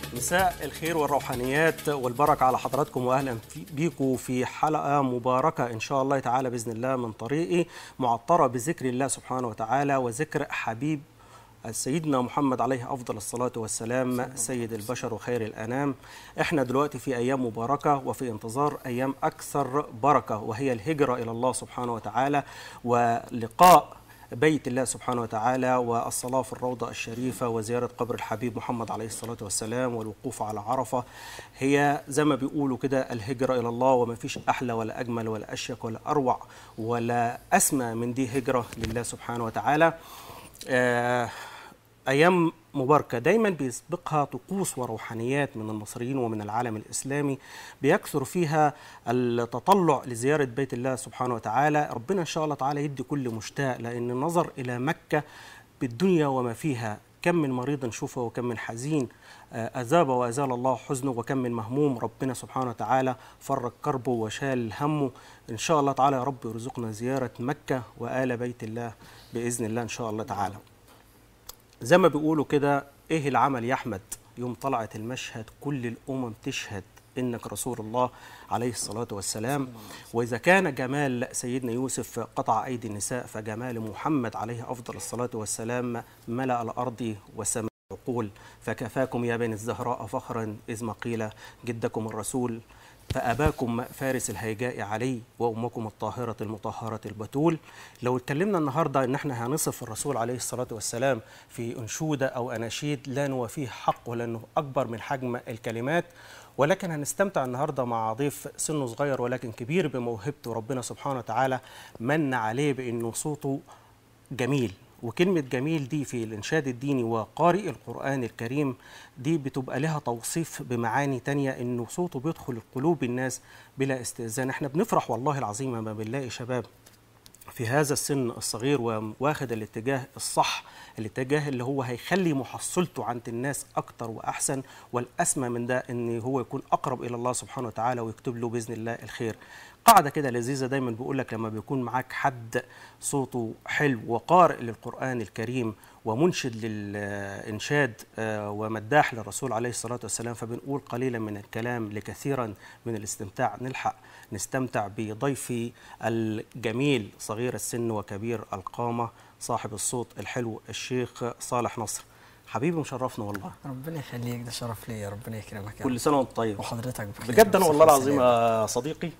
مساء الخير والروحانيات والبركة على حضراتكم وأهلا بيكم في حلقة مباركة إن شاء الله تعالى بإذن الله من طريقي معطرة بذكر الله سبحانه وتعالى وذكر حبيب سيدنا محمد عليه أفضل الصلاة والسلام سيد البشر وخير الأنام احنا دلوقتي في أيام مباركة وفي انتظار أيام أكثر بركة وهي الهجرة إلى الله سبحانه وتعالى ولقاء بيت الله سبحانه وتعالى والصلاة في الروضة الشريفة وزيارة قبر الحبيب محمد عليه الصلاة والسلام والوقوف على عرفة هي زي ما بيقولوا كده الهجرة إلى الله وما فيش أحلى ولا أجمل ولا أشيك ولا أروع ولا أسمى من دي هجرة لله سبحانه وتعالى آه أيام مباركة دايما بيسبقها طقوس وروحانيات من المصريين ومن العالم الإسلامي بيكثر فيها التطلع لزيارة بيت الله سبحانه وتعالى ربنا إن شاء الله تعالى يدي كل مشتاق لأن النظر إلى مكة بالدنيا وما فيها كم من مريض شفى وكم من حزين أذاب وأزال الله حزنه وكم من مهموم ربنا سبحانه وتعالى فرج كربه وشال همه إن شاء الله تعالى يا رب يرزقنا زيارة مكة وآل بيت الله بإذن الله إن شاء الله تعالى زي ما بيقولوا كده ايه العمل يا احمد يوم طلعت المشهد كل الامم تشهد انك رسول الله عليه الصلاه والسلام واذا كان جمال سيدنا يوسف قطع ايدي النساء فجمال محمد عليه افضل الصلاه والسلام ملا الارض والسماء عقول فكفاكم يا بني الزهراء فخرا اذ ما قيل جدكم الرسول فأباكم فارس الهيجاء علي وأمكم الطاهرة المطهرة البتول لو اتكلمنا النهاردة إن احنا هنصف الرسول عليه الصلاة والسلام في أنشودة أو أناشيد لا نوافيه حق ولأنه أكبر من حجم الكلمات ولكن هنستمتع النهارده مع ضيف سنه صغير ولكن كبير بموهبته ربنا سبحانه وتعالى من عليه بانه صوته جميل وكلمة جميل دي في الإنشاد الديني وقارئ القرآن الكريم دي بتبقى لها توصيف بمعاني تانية إنه صوته بيدخل قلوب الناس بلا استئذان إحنا بنفرح والله العظيم لما بنلاقي شباب في هذا السن الصغير واخد الاتجاه الصح الاتجاه اللي هو هيخلي محصلته عند الناس اكتر واحسن والاسمى من ده ان هو يكون اقرب الى الله سبحانه وتعالى ويكتب له باذن الله الخير قاعدة كده لذيذة دايما بيقول لك لما بيكون معاك حد صوته حلو وقارئ للقرآن الكريم ومنشد للإنشاد ومداح للرسول عليه الصلاة والسلام فبنقول قليلا من الكلام لكثيرا من الاستمتاع نلحق نستمتع بضيفي الجميل صغير السن وكبير القامة صاحب الصوت الحلو الشيخ صالح نصر حبيبي مشرفنا والله ربنا يخليك ده شرف ليا ربنا يكرمك كل سنه وانت طيب وحضرتك بخير بجد انا والله العظيم يا صديقي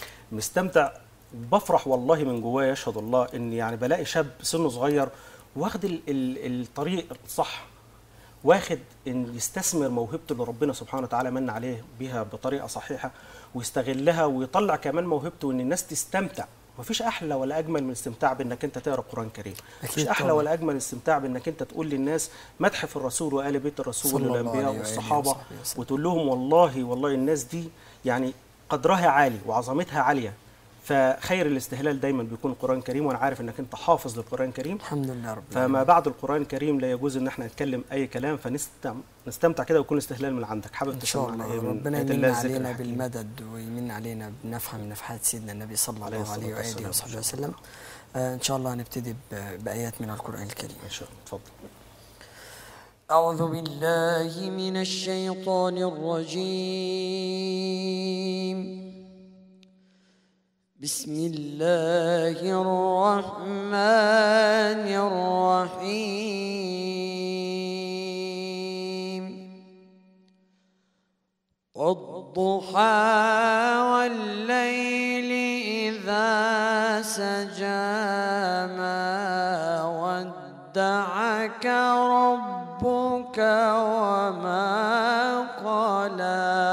مستمتع بفرح والله من جوايا يشهد الله ان يعني بلاقي شاب سنه صغير واخد ال ال الطريق الصح واخد ان يستثمر موهبته اللي ربنا سبحانه وتعالى من عليه بيها بطريقه صحيحه ويستغلها ويطلع كمان موهبته ان الناس تستمتع مفيش احلى ولا اجمل من الاستمتاع بانك انت تقرا القران الكريم مفيش احلى ولا اجمل من الاستمتاع بانك انت تقول للناس مدح في الرسول وال بيت الرسول والانبياء والصحابه وتقول لهم والله والله الناس دي يعني قدرها عالي وعظمتها عاليه فخير الاستهلال دايما بيكون القران الكريم وانا عارف انك انت حافظ للقران الكريم الحمد لله رب فما بعد القران الكريم لا يجوز ان احنا نتكلم اي كلام فنستمتع كده ويكون استهلال من عندك حابب ان شاء الله ايه ربنا يمن علينا بالمدد ويمن علينا بنفحه من نفحات سيدنا النبي صلى الله عليه واله وصحبه وسلم آه ان شاء الله هنبتدي بايات من القران الكريم ان شاء الله اتفضل أعوذ بالله من الشيطان الرجيم بسم الله الرحمن الرحيم والضحى والليل إذا سجى ما ودعك ربك وما قلى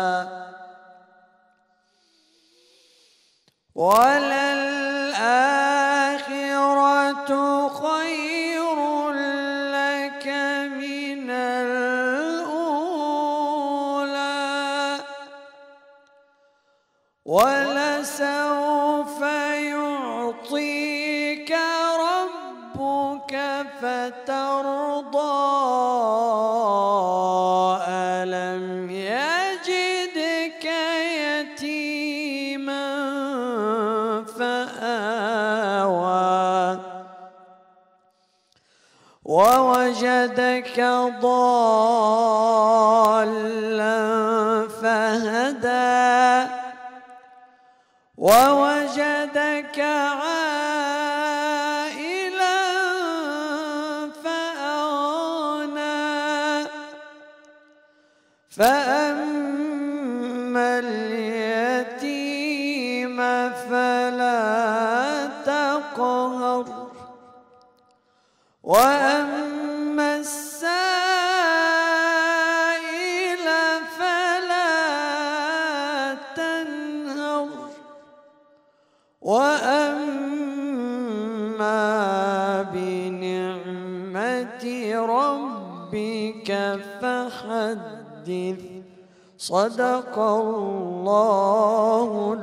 وللآخرة خير لك من الأولى ولسوف يعطيك ربك فترضى ألم يجدك يتيما فآوى ووجدك ضالا فهدى ووجدك عائلا فأغنى فأما اليتيم فلا تقهر وأما السائل فلا تنهر وأما بنعمة ربك فحدث صدق الله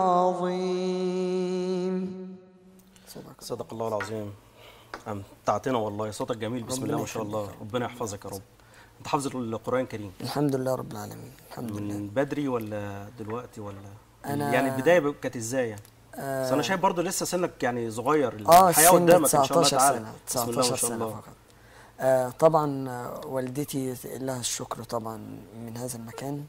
العظيم صدق صدق الله العظيم امتعتنا والله صوتك جميل بسم ربنا الله ما شاء الله يخليك. ربنا يحفظك يا رب انت حافظ القران الكريم الحمد لله رب العالمين الحمد لله من بدري ولا دلوقتي ولا أنا- يعني البدايه كانت ازاي يعني آه، بس انا شايف برضو لسه سنك يعني صغير اه الحياه سن قدامك ان شاء الله 19 تعالى سنة بسم الله 19 ما شاء سنة الله فقط آه طبعا آه، والدتي لها الشكر طبعا من هذا المكان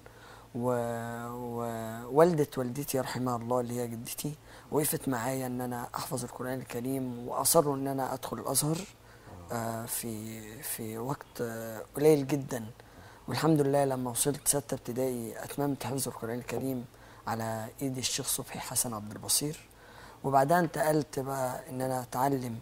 و- ووالدة والدتي رحمها الله اللي هي جدتي وقفت معايا ان انا احفظ القرآن الكريم واصروا ان انا ادخل الازهر آه في في وقت آه قليل جدا والحمد لله لما وصلت ستة ابتدائي اتممت حفظ القرآن الكريم على ايد الشيخ صبحي حسن عبد البصير وبعدها انتقلت بقى ان انا اتعلم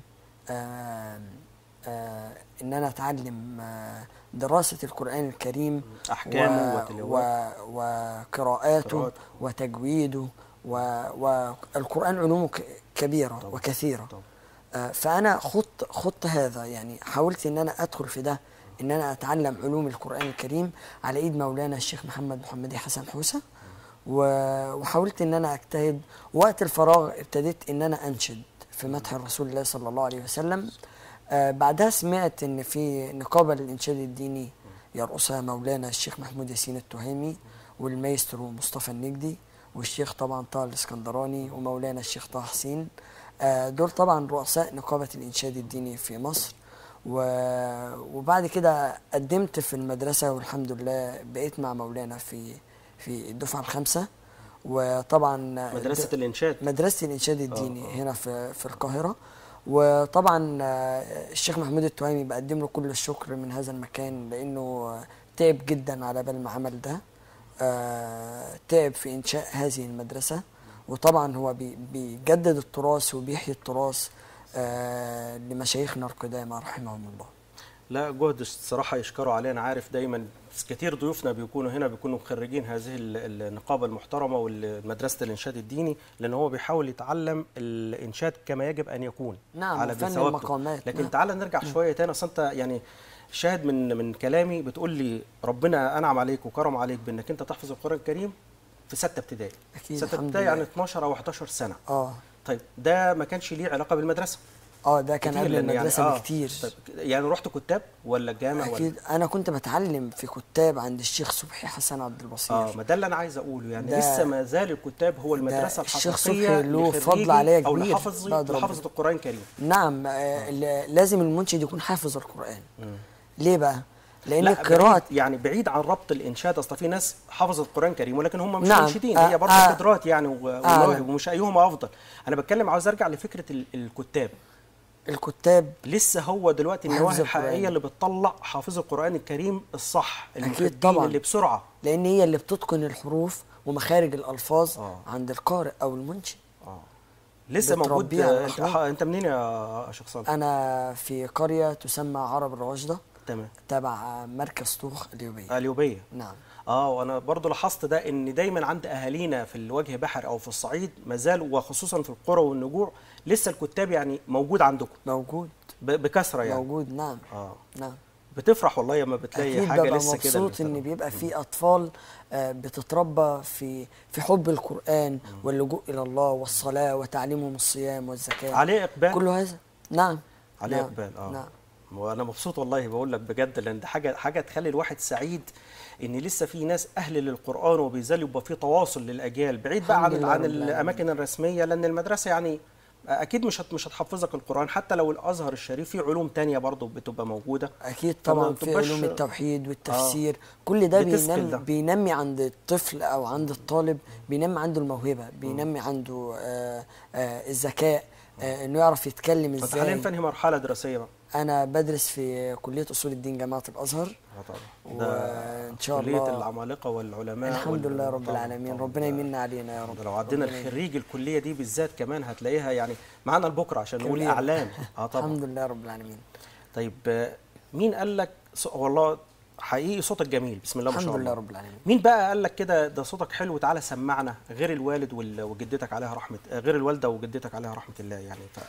آه آه ان انا اتعلم آه دراسة القرآن الكريم احكامه و- وتلاوته و- وقراءاته قراءته. وتجويده و- والقرآن علومه ك- كبيرة طبعا. وكثيرة طبعا. آه، فأنا خط خط هذا يعني حاولت إن أنا أدخل في ده إن أنا أتعلم علوم القرآن الكريم على إيد مولانا الشيخ محمد محمدي حسن حوسة و- وحاولت إن أنا أجتهد وقت الفراغ ابتديت إن أنا أنشد في مدح رسول الله صلى الله عليه وسلم آه، بعدها سمعت إن في نقابة للإنشاد الديني يرأسها مولانا الشيخ محمود ياسين التهامي والمايسترو مصطفى النجدي والشيخ طبعا طه الاسكندراني ومولانا الشيخ طه حسين آه، دول طبعا رؤساء نقابة الإنشاد الديني في مصر و- وبعد كده قدمت في المدرسة والحمد لله بقيت مع مولانا في في الدفعة الخامسة وطبعا مدرسه الانشاد مدرسة الإنشاد الديني هنا في في القاهرة وطبعا آه، الشيخ محمود التوامي بقدم له كل الشكر من هذا المكان لأنه آه، تعب جدا على بال ما عمل ده آه، تعب في إنشاء هذه المدرسة وطبعا هو بي- بيجدد التراث وبيحيي التراث آه، لمشايخنا القدامى رحمهم الله لا جهد الصراحه يشكروا عليه انا عارف دايما كتير ضيوفنا بيكونوا هنا بيكونوا خريجين هذه ال- النقابه المحترمه ومدرسه الانشاد الديني لان هو بيحاول يتعلم الانشاد كما يجب ان يكون نعم، على وفن بثوابته. المقامات، لكن نعم. تعالى نرجع شويه تاني اصل انت يعني شاهد من من كلامي بتقول لي ربنا انعم عليك وكرم عليك بانك انت تحفظ القران الكريم في سته ابتدائي أكيد، سته الحمد ابتدائي لله. يعني 12 او 11 سنه اه طيب ده ما كانش ليه علاقه بالمدرسه اه ده كان كتير قبل لأن المدرسة يعني بكتير طيب يعني رحت كتاب ولا الجامع ولا اكيد انا كنت بتعلم في كتاب عند الشيخ صبحي حسن عبد البصير اه ما ده اللي انا عايز اقوله يعني ده- لسه ما زال الكتاب هو المدرسه الشيخ الحقيقيه صبحي له لخريجي فضل عليا او كبير لحفظ بعد ربنا. لحفظه القران الكريم نعم آه ل- لازم المنشد يكون حافظ القرآن ليه بقى؟ لأن لا القراءة بعيد يعني بعيد عن ربط الانشاد اصل في ناس حفظت القران الكريم ولكن هم مش نعم. منشدين آه، هي برضه آه. قدرات يعني و- ومواهب ومش ايهما افضل انا بتكلم عاوز ارجع لفكره ال- الكتاب الكتاب لسه هو دلوقتي وحفظ النواحي القرآن. الحقيقيه اللي بتطلع حافظ القران الكريم الصح المحبين طبعاً. اللي بسرعه لأن هي اللي بتتقن الحروف ومخارج الألفاظ آه. عند القارئ أو المنشد اه لسه موجود بتربيه على آه، انت, الأخلاق. انت منين يا شيخ صالح أنا في قرية تسمى عرب الراشدة تمام تبع مركز طوخ اليوبية اليوبيه نعم اه وانا برضو لاحظت ده ان دايما عند اهالينا في الوجه بحر او في الصعيد ما زالوا وخصوصا في القرى والنجوع لسه الكتاب يعني موجود عندكم موجود ب- بكثره يعني موجود نعم اه نعم بتفرح والله لما بتلاقي اكيد حاجه ببقى لسه كده مبسوط ان بيبقى في اطفال آه، بتتربى في في حب القران واللجوء الى الله والصلاه وتعليمهم الصيام والزكاه عليه اقبال كل هذا نعم عليه نعم. اقبال اه نعم وانا مبسوط والله بقول لك بجد لان ده حاجه حاجه تخلي الواحد سعيد ان لسه في ناس اهل للقران وبيزال يبقى في تواصل للاجيال بعيد بقى الحمد عن لله عن رب العالمين. الاماكن الرسميه لان المدرسه يعني اكيد مش هت- مش هتحفظك القران حتى لو الازهر الشريف فيه علوم تانية برضه بتبقى موجوده اكيد فما طبعا في تبقاش- علوم التوحيد والتفسير كل ده بتثقل بينمي ده. بينمي عند الطفل او عند الطالب بينمي عنده الموهبه بينمي عنده آه آه الذكاء آه انه يعرف يتكلم انت حاليا ازاي في انهي مرحله دراسيه بقى انا بدرس في كليه اصول الدين جامعه الازهر اه طبعا وان شاء كليه الله العمالقه والعلماء الحمد وال- لله رب طبعاً، العالمين طبعاً. ربنا ده- يمن علينا يا رب ده لو عدينا ربنا يمن. الخريج الكليه دي بالذات كمان هتلاقيها يعني معانا لبكره عشان نقول كبير. اعلام اه طبعا الحمد لله رب العالمين طيب آه، مين قال لك ص- والله حقيقي صوتك جميل بسم الله ما شاء الحمد الله لله رب العالمين مين بقى قال لك كده ده صوتك حلو تعالى سمعنا غير الوالد وال- وجدتك عليها رحمه آه، غير الوالده وجدتك عليها رحمه الله يعني ف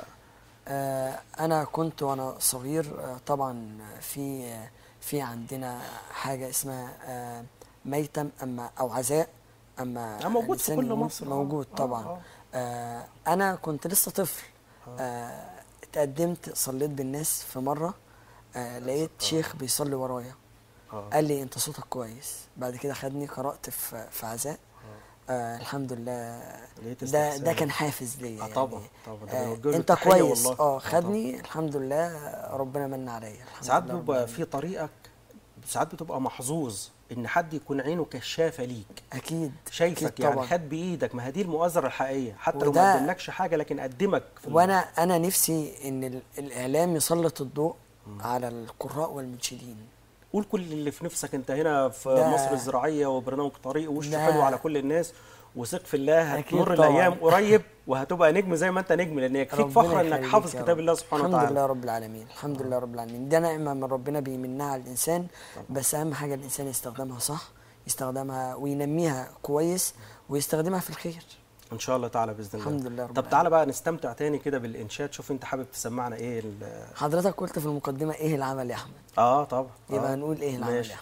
آه، أنا كنت وأنا صغير آه، طبعا في آه، في عندنا حاجة اسمها آه، ميتم أما أو عزاء أما آه، موجود في الإنسان كل يموت، مصر، آه. موجود آه، طبعا آه. آه، أنا كنت لسه طفل آه، اتقدمت صليت بالناس في مرة آه، لقيت شيخ بيصلي ورايا آه. قال لي أنت صوتك كويس بعد كده خدني قرأت في في عزاء آه الحمد لله لقيت ده ده استحسان. كان حافز ليا آه يعني طبعا، طبعا، ده آه بنوجه له انت التحية كويس والله. اه آه خدني الحمد لله ربنا من عليا الحمد ساعات لله رب بيبقى العالمين. في طريقك ساعات بتبقى محظوظ ان حد يكون عينه كشافه ليك اكيد شايفك أكيد يعني طبعا. خد بايدك ما هي دي المؤازره الحقيقيه حتى لو وده- ما قدملكش حاجه لكن قدمك في ال- وانا انا نفسي ان ال- الاعلام يسلط الضوء على القراء والمنشدين قول كل اللي في نفسك انت هنا في ده- مصر الزراعيه وبرنامج طريق وشه ده- حلو على كل الناس وثق في الله أكيد هتمر طبعا. الايام قريب وهتبقى نجم زي ما انت نجم لان يكفيك ربنا فخر انك يخليك حافظ يا كتاب رب. الله سبحانه الحمد وتعالى لله رب العالمين الحمد لله رب العالمين ده نعمه من ربنا بيمنها على الانسان بس اهم حاجه الانسان يستخدمها صح يستخدمها وينميها كويس ويستخدمها في الخير ان شاء الله تعالى باذن الله الحمد لله رب طب تعالى بقى نستمتع تاني كده بالانشاد شوف انت حابب تسمعنا ايه ال- حضرتك قلت في المقدمه ايه العمل يا احمد اه طبعا يبقى آه. هنقول ايه العمل ماشي. يا احمد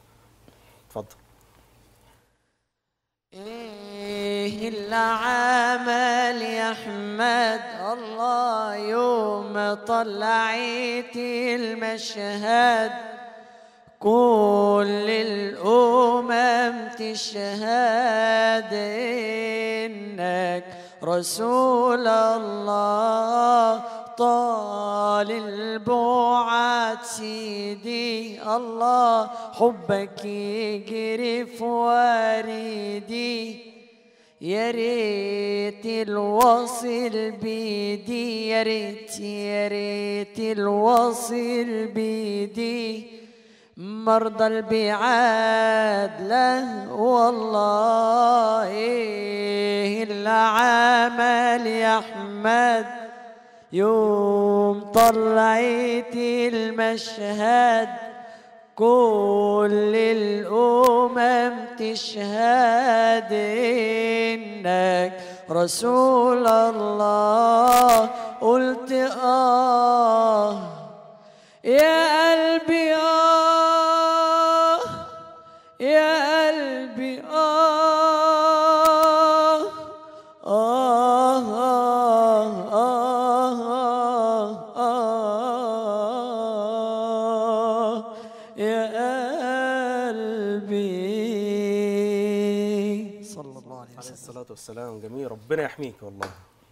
اتفضل ايه العمل يا احمد الله يوم طلعت المشهد كل الامم تشهد انك رسول الله طال البعد سيدي الله حبك يجري في وريدي يا ريت الوصل بيدي يا ريت يا ريت الوصل بيدي مرضى البعاد له والله إيه العمل يا احمد يوم طلعت المشهد كل الأمم تشهد إنك رسول الله قلت آه يا قلبي آه يا قلبي آه آه آه آه آه يا قلبي صلى الله عليه عليه وسلم الصلاة والسلام جميل ربنا يحميك والله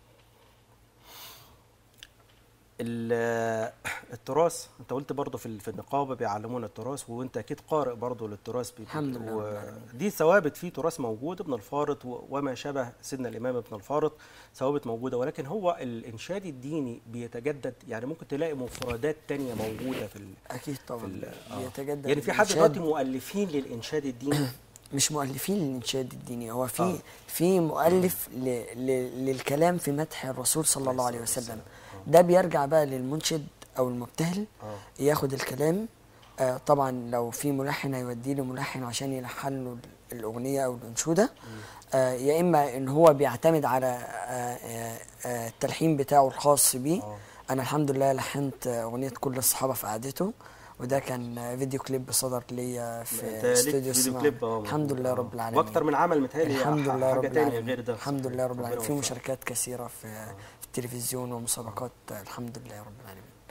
ال- التراث انت قلت برضه في ال- في النقابه بيعلمونا التراث وانت اكيد قارئ برضه للتراث بي- الحمد لله رب و- العالمين. دي ثوابت في تراث موجود ابن الفارط و- وما شبه سيدنا الامام ابن الفارط ثوابت موجوده ولكن هو الانشاد الديني بيتجدد يعني ممكن تلاقي مفردات تانية موجوده في ال اكيد في طبعا ال- آه. بيتجدد يعني في حد الإنشاد. دلوقتي مؤلفين للانشاد الديني مش مؤلفين للإنشاد الديني هو في آه. في مؤلف ل ل للكلام في مدح الرسول صلى الله عليه وسلم ده بيرجع بقى للمنشد أو المبتهل آه. ياخد الكلام آه طبعا لو في ملحن هيوديه لملحن عشان يلحن له الأغنية أو الأنشودة آه يا إما إن هو بيعتمد على آه آه آه التلحين بتاعه الخاص بيه آه. أنا الحمد لله لحنت أغنية كل الصحابة في قعدته وده كان فيديو كليب صدر ليا انت في ليك استوديو فيديو اسمه كليب اه الحمد لله رب العالمين واكتر من عمل متهيألي الحمد ح- لله حاجه رب تانية العالمين غير ده الحمد لله رب ربنا العالمين في يوفقك. مشاركات كثيره في في التلفزيون ومسابقات الحمد لله رب العالمين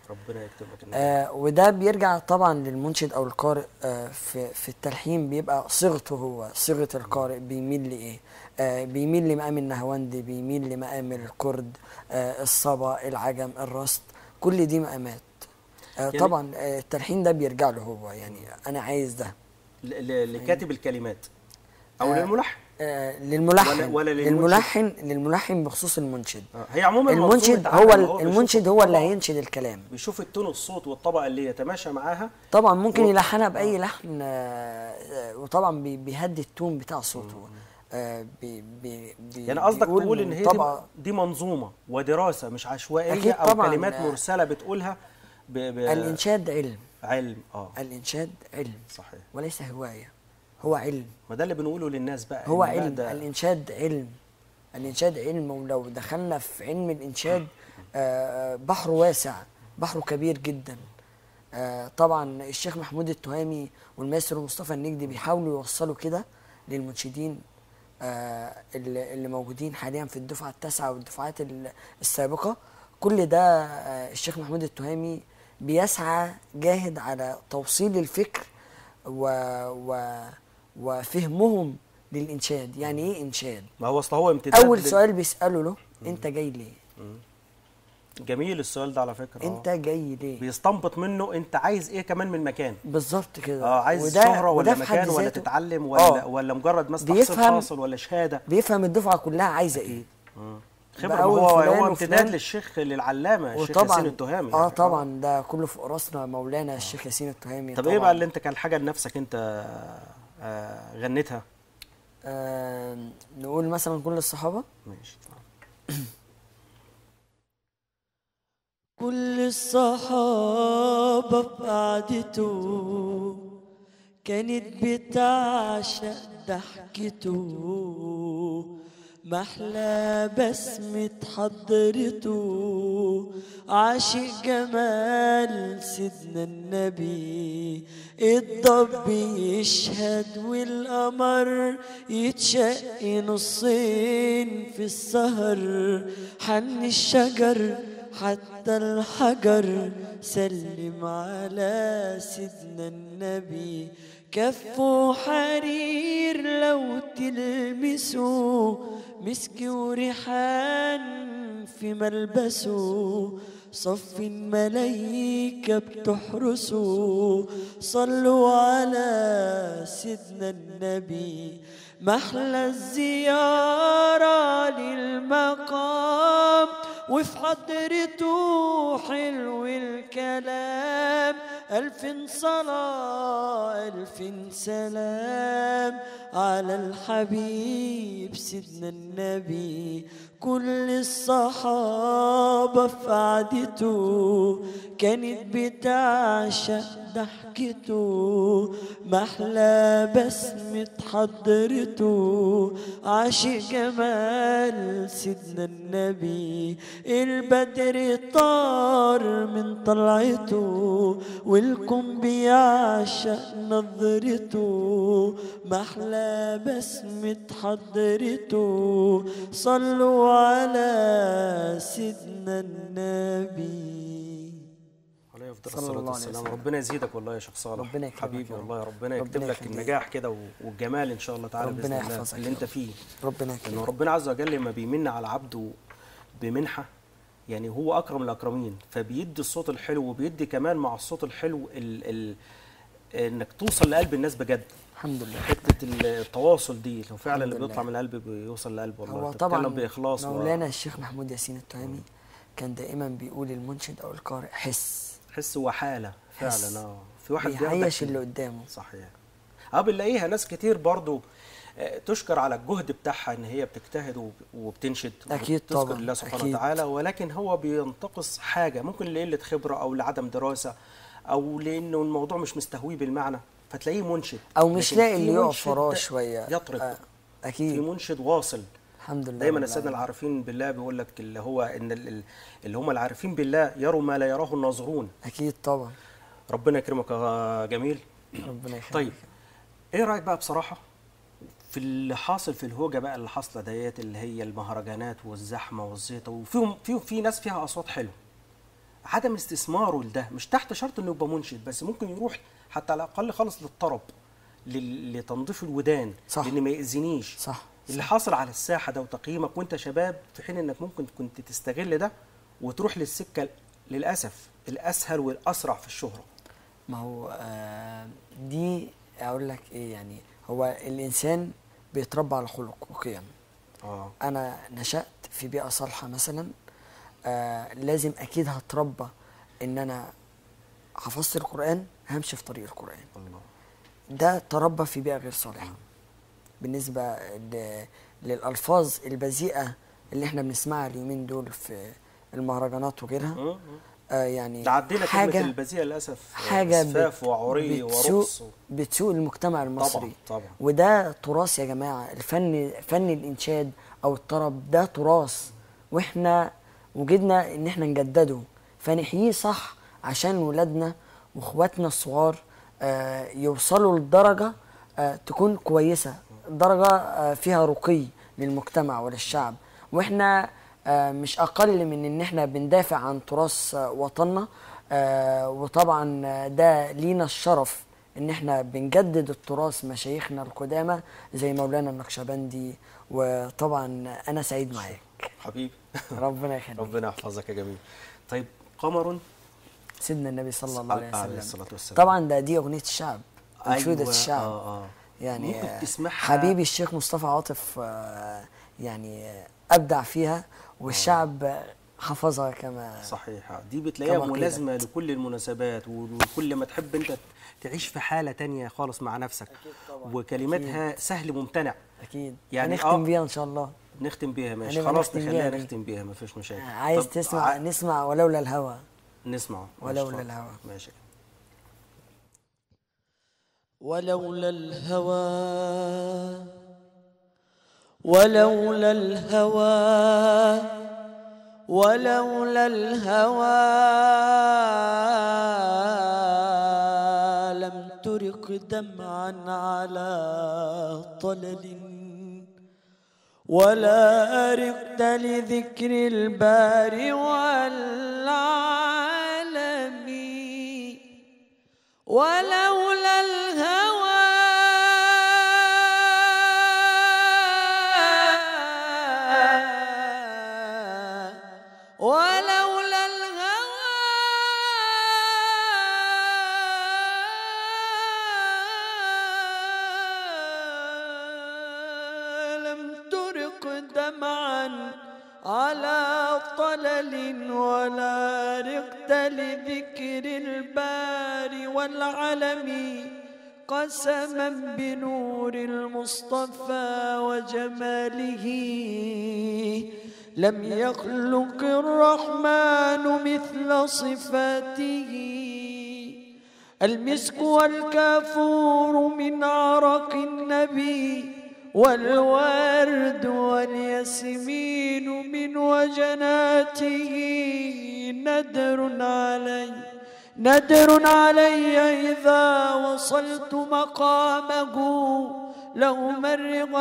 ربنا يكتب لك النجاح. آه وده بيرجع طبعا للمنشد او القارئ آه في في التلحين بيبقى صيغته هو صيغه القارئ بيميل لايه آه بيميل لمقام النهواندي بيميل لمقام الكرد آه الصبا العجم الرصد كل دي مقامات آه يعني- طبعا آه التلحين ده بيرجع له هو يعني انا عايز ده ل- ل- لكاتب الكلمات او آه، للملحن آه للملحن ولا- ولا للمنشد؟ للملحن للملحن بخصوص المنشد آه، هي عموما المنظومة المنشد بتاعتنا هو إن ال- بيشوف المنشد هو اللي الطبقة- هينشد الكلام بيشوف التون الصوت والطبقه اللي يتماشى معاها طبعا ممكن و- يلحنها باي لحن آه، آه، وطبعا بي- بيهدي التون بتاع صوته آه، بي بي بي يعني قصدك بيقول تقول من ان هي طبقة دي, دي منظومه ودراسه مش عشوائيه أكيد او طبعاً. كلمات آه. مرسله بتقولها ب... ب... الانشاد علم علم اه الانشاد علم صحيح وليس هوايه هو علم ما ده اللي بنقوله للناس بقى هو إن لا علم ده الانشاد علم الانشاد علم ولو دخلنا في علم الانشاد آه، بحر واسع بحره كبير جدا آه، طبعا الشيخ محمود التهامي والماستر مصطفى النجدي بيحاولوا يوصلوا كده للمنشدين آه، اللي اللي موجودين حاليا في الدفعه التاسعه والدفعات ال- السابقه كل ده آه، الشيخ محمود التهامي بيسعى جاهد على توصيل الفكر و و وفهمهم للانشاد يعني ايه انشاد ما هو اصل هو امتداد اول لل- سؤال بيساله له انت جاي ليه جميل السؤال ده على فكره انت آه. جاي ليه بيستنبط منه انت عايز ايه كمان من مكان بالظبط كده اه عايز وده- شهره ولا وده في حد مكان ولا ذاته- تتعلم ولا آه. ولا مجرد مثلا تحصيل بيفهم- حاصل ولا شهاده بيفهم الدفعه كلها عايزه ايه خبره ما أول هو فلان هو امتداد وفلان. للشيخ للعلامه الشيخ وطبعا ياسين التهامي اه يعني. طبعا ده كله فوق راسنا مولانا الشيخ ياسين التهامي طب طبعا. ايه بقى اللي انت كان حاجه لنفسك انت آه غنيتها آه نقول مثلا كل الصحابه ماشي كل الصحابة بقعدته كانت بتعشق ضحكته محلى بسمة حضرته عاشق جمال سيدنا النبي الضب يشهد والقمر يتشق نصين في السهر حن الشجر حتى الحجر سلم على سيدنا النبي كفه حرير لو تلمسه مسك وريحان في ملبسه صف الملايكة بتحرسه صلوا على سيدنا النبي محلى الزيارة للمقام وفي حضرته حلو الكلام ألف صلاة ألف سلام على الحبيب سيدنا النبي كل الصحابة في قعدته كانت بتعشق ضحكته محلى بسمة حضرته عاشق جمال سيدنا النبي البدر طار من طلعته والكون بيعشق نظرته محلى بسمة حضرته صلوا على سيدنا النبي عليه افضل صلى الصلاه الله عليه والسلام وسلم. ربنا يزيدك والله يا شيخ صالح ربنا يكرمك حبيبي يا رب. والله ربنا يكتب ربنا لك يخليك. النجاح كده و- والجمال ان شاء الله تعالى ربنا باذن الله يحفظك اللي يا انت رب. فيه ربنا انه يكرمك ربنا عز وجل لما بيمن على عبده بمنحه يعني هو اكرم الاكرمين فبيدي الصوت الحلو وبيدي كمان مع الصوت الحلو ال ال انك توصل لقلب الناس بجد الحمد لله حته التواصل دي لو فعلا اللي الحمد بيطلع لله. من القلب بيوصل للقلب والله هو بتتكلم طبعا باخلاص و- مولانا الشيخ محمود ياسين التهامي كان دائما بيقول المنشد او القارئ حس حس وحاله حس. فعلا اه في واحد بيعيش بياخدك- اللي قدامه صحيح اه بنلاقيها ناس كتير برضو آه، تشكر على الجهد بتاعها ان هي بتجتهد وب- وبتنشد أكيد وبتذكر طبعاً، الله سبحانه أكيد. وتعالى ولكن هو بينتقص حاجه ممكن لقله خبره او لعدم دراسه او لانه الموضوع مش مستهويه بالمعنى فتلاقيه منشد او مش لكن لاقي في اللي يقف منشد وراه شويه يطرب آه، في اكيد منشد واصل الحمد لله دايما رب الساده العالمين. العارفين بالله بيقول لك اللي هو ان ال- ال- اللي هم العارفين بالله يروا ما لا يراه الناظرون اكيد طبعا ربنا يكرمك يا جميل ربنا يخليك طيب ايه رايك بقى بصراحه في اللي حاصل في الهوجه بقى اللي حاصله ديت اللي هي المهرجانات والزحمه والزيطه وفيهم في في ناس فيها اصوات حلوه عدم استثماره لده مش تحت شرط انه يبقى منشد بس ممكن يروح حتى على الاقل خالص للطرب لل- لتنظيف الودان صح. لان ما ياذينيش صح اللي حاصل على الساحه ده وتقييمك وانت شباب في حين انك ممكن كنت تستغل ده وتروح للسكه للاسف الاسهل والاسرع في الشهره ما هو آه دي اقول لك ايه يعني هو الانسان بيتربى على خلق وقيم اه انا نشأت في بيئة صالحة مثلا آه لازم اكيد هتربى ان انا حفظت القرآن همشي في طريق القرآن الله ده تربى في بيئة غير صالحة بالنسبة ل- للألفاظ البذيئة اللي احنا بنسمعها اليومين دول في المهرجانات وغيرها م- م. آه يعني ده عدينا كلمه حاجة البذيئه للاسف حاجة اسفاف بت- وعري بتسوء ورقص و- بتسوء المجتمع المصري طبعا طبعا وده تراث يا جماعة الفن فن الإنشاد أو الطرب ده تراث وإحنا وجدنا إن إحنا نجدده فنحييه صح عشان ولادنا وإخواتنا الصغار آه، يوصلوا لدرجة آه، تكون كويسة درجة آه، فيها رقي للمجتمع وللشعب وإحنا آه، مش أقل من إن إحنا بندافع عن تراث آه، وطننا آه، وطبعا آه، ده لينا الشرف ان احنا بنجدد التراث مشايخنا القدامى زي مولانا النقشبندي وطبعا انا سعيد معاك حبيبي ربنا يخليك ربنا يحفظك يا جميل طيب قمر سيدنا النبي صلى الله عليه عليه وسلم الصلاة والسلام. طبعا ده دي اغنيه الشعب انشوده أيوة، الشعب آه آه. يعني ممكن آه، تسمعها حبيبي الشيخ مصطفى عاطف آه، يعني آه، ابدع فيها والشعب آه، حفظها كما صحيح دي بتلاقيها كما ملازمة لكل المناسبات وكل ما تحب انت تعيش في حالة تانية خالص مع نفسك طبعاً. وكلماتها سهل ممتنع اكيد يعني هنختم آه. بيها ان شاء الله نختم بيها ماشي هنبقى خلاص نختم نخليها بيها دي. نختم بيها مفيش مشاكل عايز طب تسمع ع- نسمع ولولا الهوى نسمع ولولا ماشي، الهوى. ماشي ولولا الهوى ولولا الهوى ولولا الهوى لم ترق دمعا على طلل ولا أرقت لذكر البار والعالم ولولا الهوى ولولا الهوى لم ترق دمعا على طلل ولا رقت لذكر البار والعلم قسما بنور المصطفى وجماله لم يخلق الرحمن مثل صفاته المسك والكافور من عرق النبي والورد والياسمين من وجناته ندر علي ندر علي إذا وصلت مقامه لو مرغ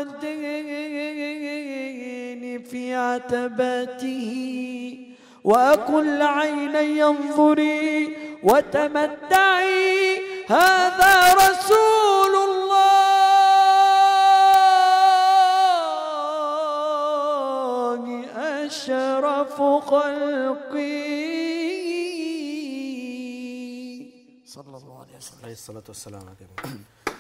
الخدين في عتباته وأكل عيني انظري وتمتعي هذا رسول الله أشرف خلقي صلى الله عليه وسلم عليه الصلاة والسلام يا جميل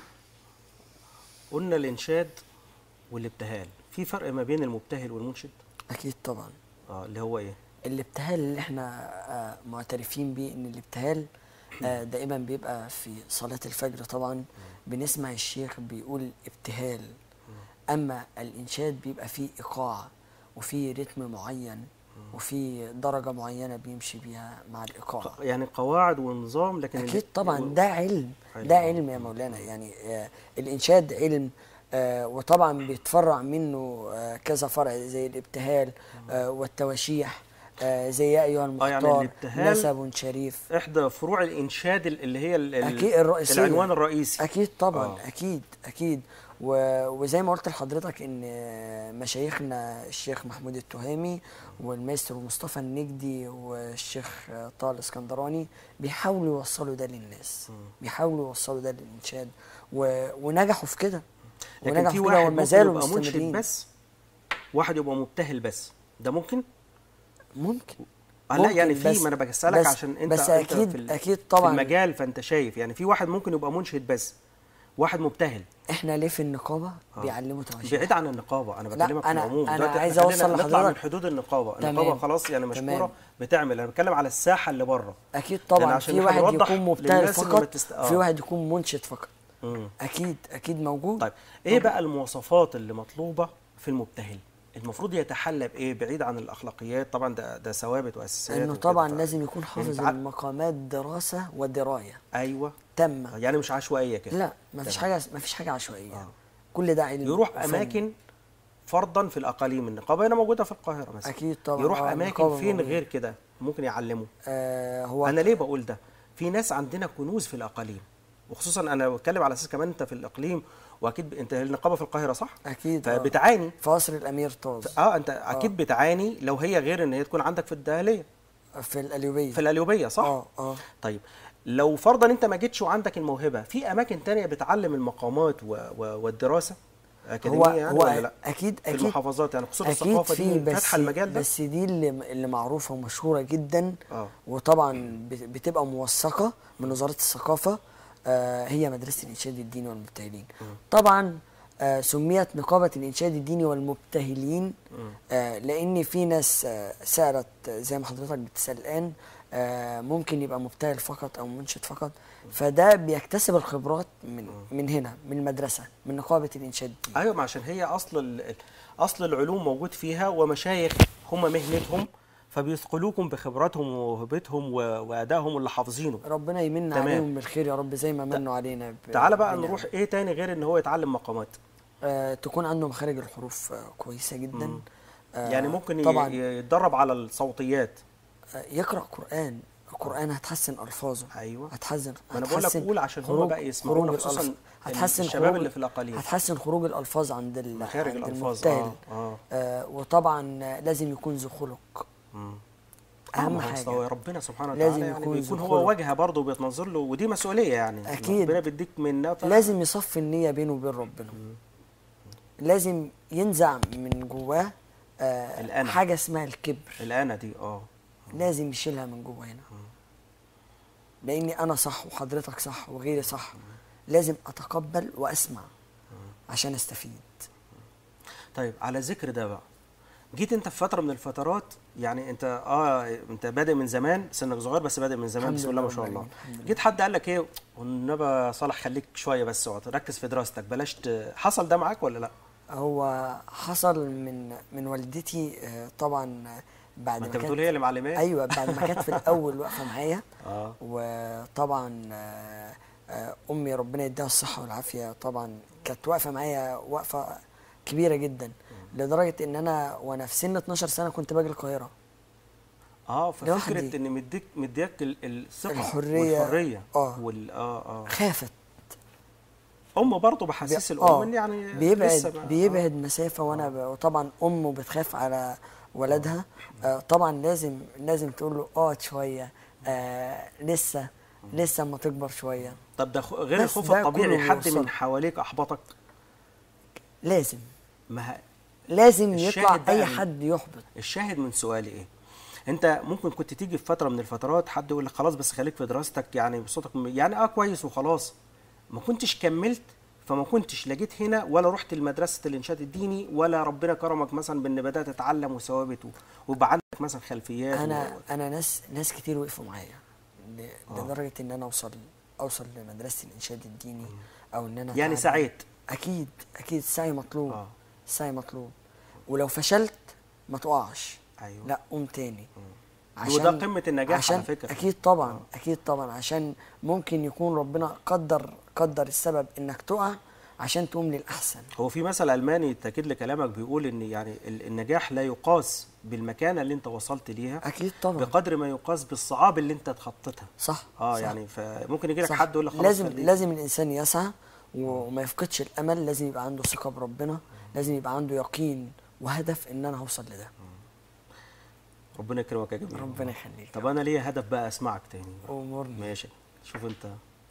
قلنا الإنشاد والابتهال في فرق ما بين المبتهل والمنشد اكيد طبعا اه اللي هو ايه الابتهال اللي احنا آه، معترفين بيه ان الابتهال آه، دائما بيبقى في صلاة الفجر طبعا بنسمع الشيخ بيقول ابتهال اما الانشاد بيبقى فيه ايقاع وفيه رتم معين وفي درجة معينة بيمشي بيها مع الايقاع يعني قواعد ونظام لكن اكيد ال- طبعا و- ده علم علم. ده علم يا مولانا يعني آه، الانشاد علم آه، وطبعا بيتفرع منه آه، كذا فرع زي الابتهال آه، والتواشيح آه، زي يا ايها آه، يعني المختار الابتهال نسب شريف احدى فروع الانشاد ال- اللي هي ال- ال- اكيد الرئيسيه العنوان الرئيسي اكيد طبعا آه. اكيد اكيد و- وزي ما قلت لحضرتك ان مشايخنا الشيخ محمود التهامي والمايسترو مصطفى النجدي والشيخ طه الاسكندراني بيحاولوا يوصلوا ده للناس بيحاولوا يوصلوا ده للانشاد و... ونجحوا في كده لكن ونجحوا في كده واحد وما ممكن زالوا يبقى منشد مستمرين بس واحد يبقى مبتهل بس ده ممكن ممكن آه لا ممكن، يعني في بس- ما انا بسالك بس- عشان انت بس انت أكيد- في ال- أكيد طبعاً. في المجال فانت شايف يعني في واحد ممكن يبقى منشد بس واحد مبتهل احنا ليه في النقابه آه. بيعلموا تواشيح بعيد عن النقابه انا لا، بكلمك في أنا- العموم أنا دلوقتي عايز خلينا أوصل نطلع من لحضرتك- حدود النقابه تمام. النقابه خلاص يعني مشكوره تمام. بتعمل انا بتكلم على الساحه اللي بره اكيد يعني طبعا عشان في إحنا واحد نوضح يكون مبتهل للناس إن ما فقط تست- آه. في واحد يكون منشد فقط مم. اكيد اكيد موجود طيب ايه بقى المواصفات اللي مطلوبه في المبتهل المفروض يتحلى بايه بعيد عن الاخلاقيات طبعا ده ده ثوابت واساسيات انه وكده. طبعا ف- لازم يكون حافظ تع- المقامات دراسه ودرايه ايوه تامه يعني مش عشوائيه كده لا ما فيش تمام. حاجه ما فيش حاجه عشوائيه آه. كل ده علم يروح وفن. اماكن فرضا في الاقاليم النقابه هنا موجوده في القاهره مثلا أكيد طبعاً. يروح آه، اماكن النقابة فين موجودة. غير كده ممكن يعلموا آه هو انا ليه بقول ده في ناس عندنا كنوز في الاقاليم وخصوصا انا بتكلم على اساس كمان انت في الاقليم واكيد ب- انت النقابه في القاهره صح اكيد آه. فبتعاني في قصر الامير طاز اه انت اكيد بتعاني لو هي غير ان هي تكون عندك في الدهليه في القليوبيه في القليوبيه صح اه اه طيب لو فرضا انت ما جيتش وعندك الموهبه في اماكن تانية بتعلم المقامات و... و... والدراسه اكاديميه هو يعني هو ولا لا اكيد في اكيد المحافظات يعني خصوصا اكيد الثقافه في دي بس فاتحه المجال ده بس دي اللي اللي معروفه ومشهوره جدا اه وطبعا بت- بتبقى موثقه من وزاره الثقافه آه هي مدرسه الانشاد الديني والمبتهلين طبعا آه سميت نقابه الانشاد الديني والمبتهلين آه لان في ناس آه سالت آه، زي ما حضرتك بتسال الان آه ممكن يبقى مبتهل فقط او منشد فقط فده بيكتسب الخبرات من من هنا من المدرسه من نقابه الانشاد الديني ايوه ما عشان هي اصل ال... اصل العلوم موجود فيها ومشايخ هم مهنتهم فبيثقلوكم بخبراتهم وموهبتهم و... وادائهم اللي حافظينه ربنا يمن تمام. عليهم بالخير يا رب زي ما منوا علينا ب- تعالى بقى بنعمة. نروح ايه تاني غير ان هو يتعلم مقامات آه تكون عنده مخارج الحروف آه كويسه جدا آه يعني ممكن ي... طبعا يتدرب على الصوتيات آه يقرا قران القران هتحسن الفاظه ايوه هتحسن ما أنا بقول لك هتحسن قول عشان هم خروج- بقى يسمعونا خروج خصوصاً الألف- هتحسن الشباب خروج- اللي في الأقاليم. هتحسن خروج الالفاظ عند ال- مخارج عند الألفاظ، المبتهل. آه، آه. آه وطبعا آه، لازم يكون ذو خلق مم. اهم ما هو أصل هو حاجه ربنا سبحانه لازم وتعالى يعني يكون بيكون ذو هو خلق. واجهه برضه بيتنظر له ودي مسؤوليه يعني أكيد. ربنا بيديك منها ف... لازم يصفي النيه بينه وبين ربنا لازم ينزع من جواه آه الأنا. حاجه اسمها الكبر الآن دي اه لازم يشيلها من جوه هنا لاني انا صح وحضرتك صح وغيري صح لازم اتقبل واسمع عشان استفيد طيب على ذكر ده بقى جيت انت في فتره من الفترات يعني انت اه انت بادئ من زمان سنك صغير بس بادئ من زمان الحمد بسم الله ما لله شاء رب الله العالمين، الحمد لله. جيت حد قال لك ايه والنبي يا صالح خليك شويه بس اقعد ركز في دراستك بلاش ت... حصل ده معاك ولا لا هو حصل من من والدتي آه، طبعا آه، بعد ما ما انت بتقول هي اللي معلماك ايوه بعد ما كانت في الاول واقفه معايا اه وطبعا آه، آه، امي ربنا يديها الصحه والعافيه طبعا كانت واقفه معايا وقفه كبيره جدا لدرجه ان انا وانا في سن 12 سنه كنت باجي القاهره اه ففكره لوحدي. ان مديك مديك ال- الثقه الحرية. والحريه آه. وال اه اه خافت ام برضه بحسس بي- الام ان يعني بيبعد لسه ما- بيبعد مسافه وانا ب... وطبعا امه بتخاف على ولدها آه طبعا لازم لازم تقول له اقعد شويه آه لسه لسه اما تكبر شويه طب ده خ- غير بس الخوف ده الطبيعي كله حد بيوصل. من حواليك احبطك لازم ما ه- لازم يطلع الشاهد بقى اي من- حد يحبط الشاهد من سؤالي ايه انت ممكن كنت تيجي في فتره من الفترات حد يقول لك خلاص بس خليك في دراستك يعني بصوتك م- يعني اه كويس وخلاص ما كنتش كملت فما كنتش لا جيت هنا ولا رحت لمدرسه الانشاد الديني ولا ربنا كرمك مثلا بان بدات تتعلم وثوابت و- ويبقى عندك مثلا خلفيات انا و... انا ناس ناس كتير وقفوا معايا ل- لدرجه ان انا اوصل اوصل لمدرسه الانشاد الديني او ان انا يعني أتعلم. سعيت اكيد اكيد السعي مطلوب آه. السعي مطلوب ولو فشلت ما تقعش أيوة. لا قوم تاني وده قمة النجاح عشان على فكرة. اكيد طبعا اكيد طبعا عشان ممكن يكون ربنا قدر قدر السبب انك تقع عشان تقوم للاحسن هو في مثل الماني تاكيد لكلامك بيقول ان يعني ال- النجاح لا يقاس بالمكانه اللي انت وصلت ليها اكيد طبعا بقدر ما يقاس بالصعاب اللي انت تخطيتها صح اه صح. يعني فممكن يجي لك صح. حد يقول لك خلاص لازم خليك. لازم الانسان يسعى وما يفقدش الامل لازم يبقى عنده ثقه بربنا لازم يبقى عنده يقين وهدف ان انا هوصل لده ربنا يكرمك يا جميل ربنا يخليك طب انا ليا هدف بقى اسمعك تاني امورنا ماشي شوف انت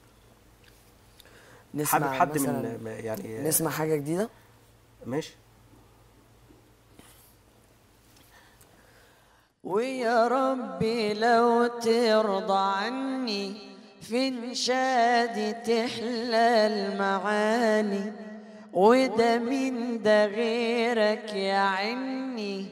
نسمع حابب حد مثلا من ما- يعني نسمع حاجه جديده ماشي ويا ربي لو ترضى عني في انشادي تحلى المعاني وده من ده غيرك يا عني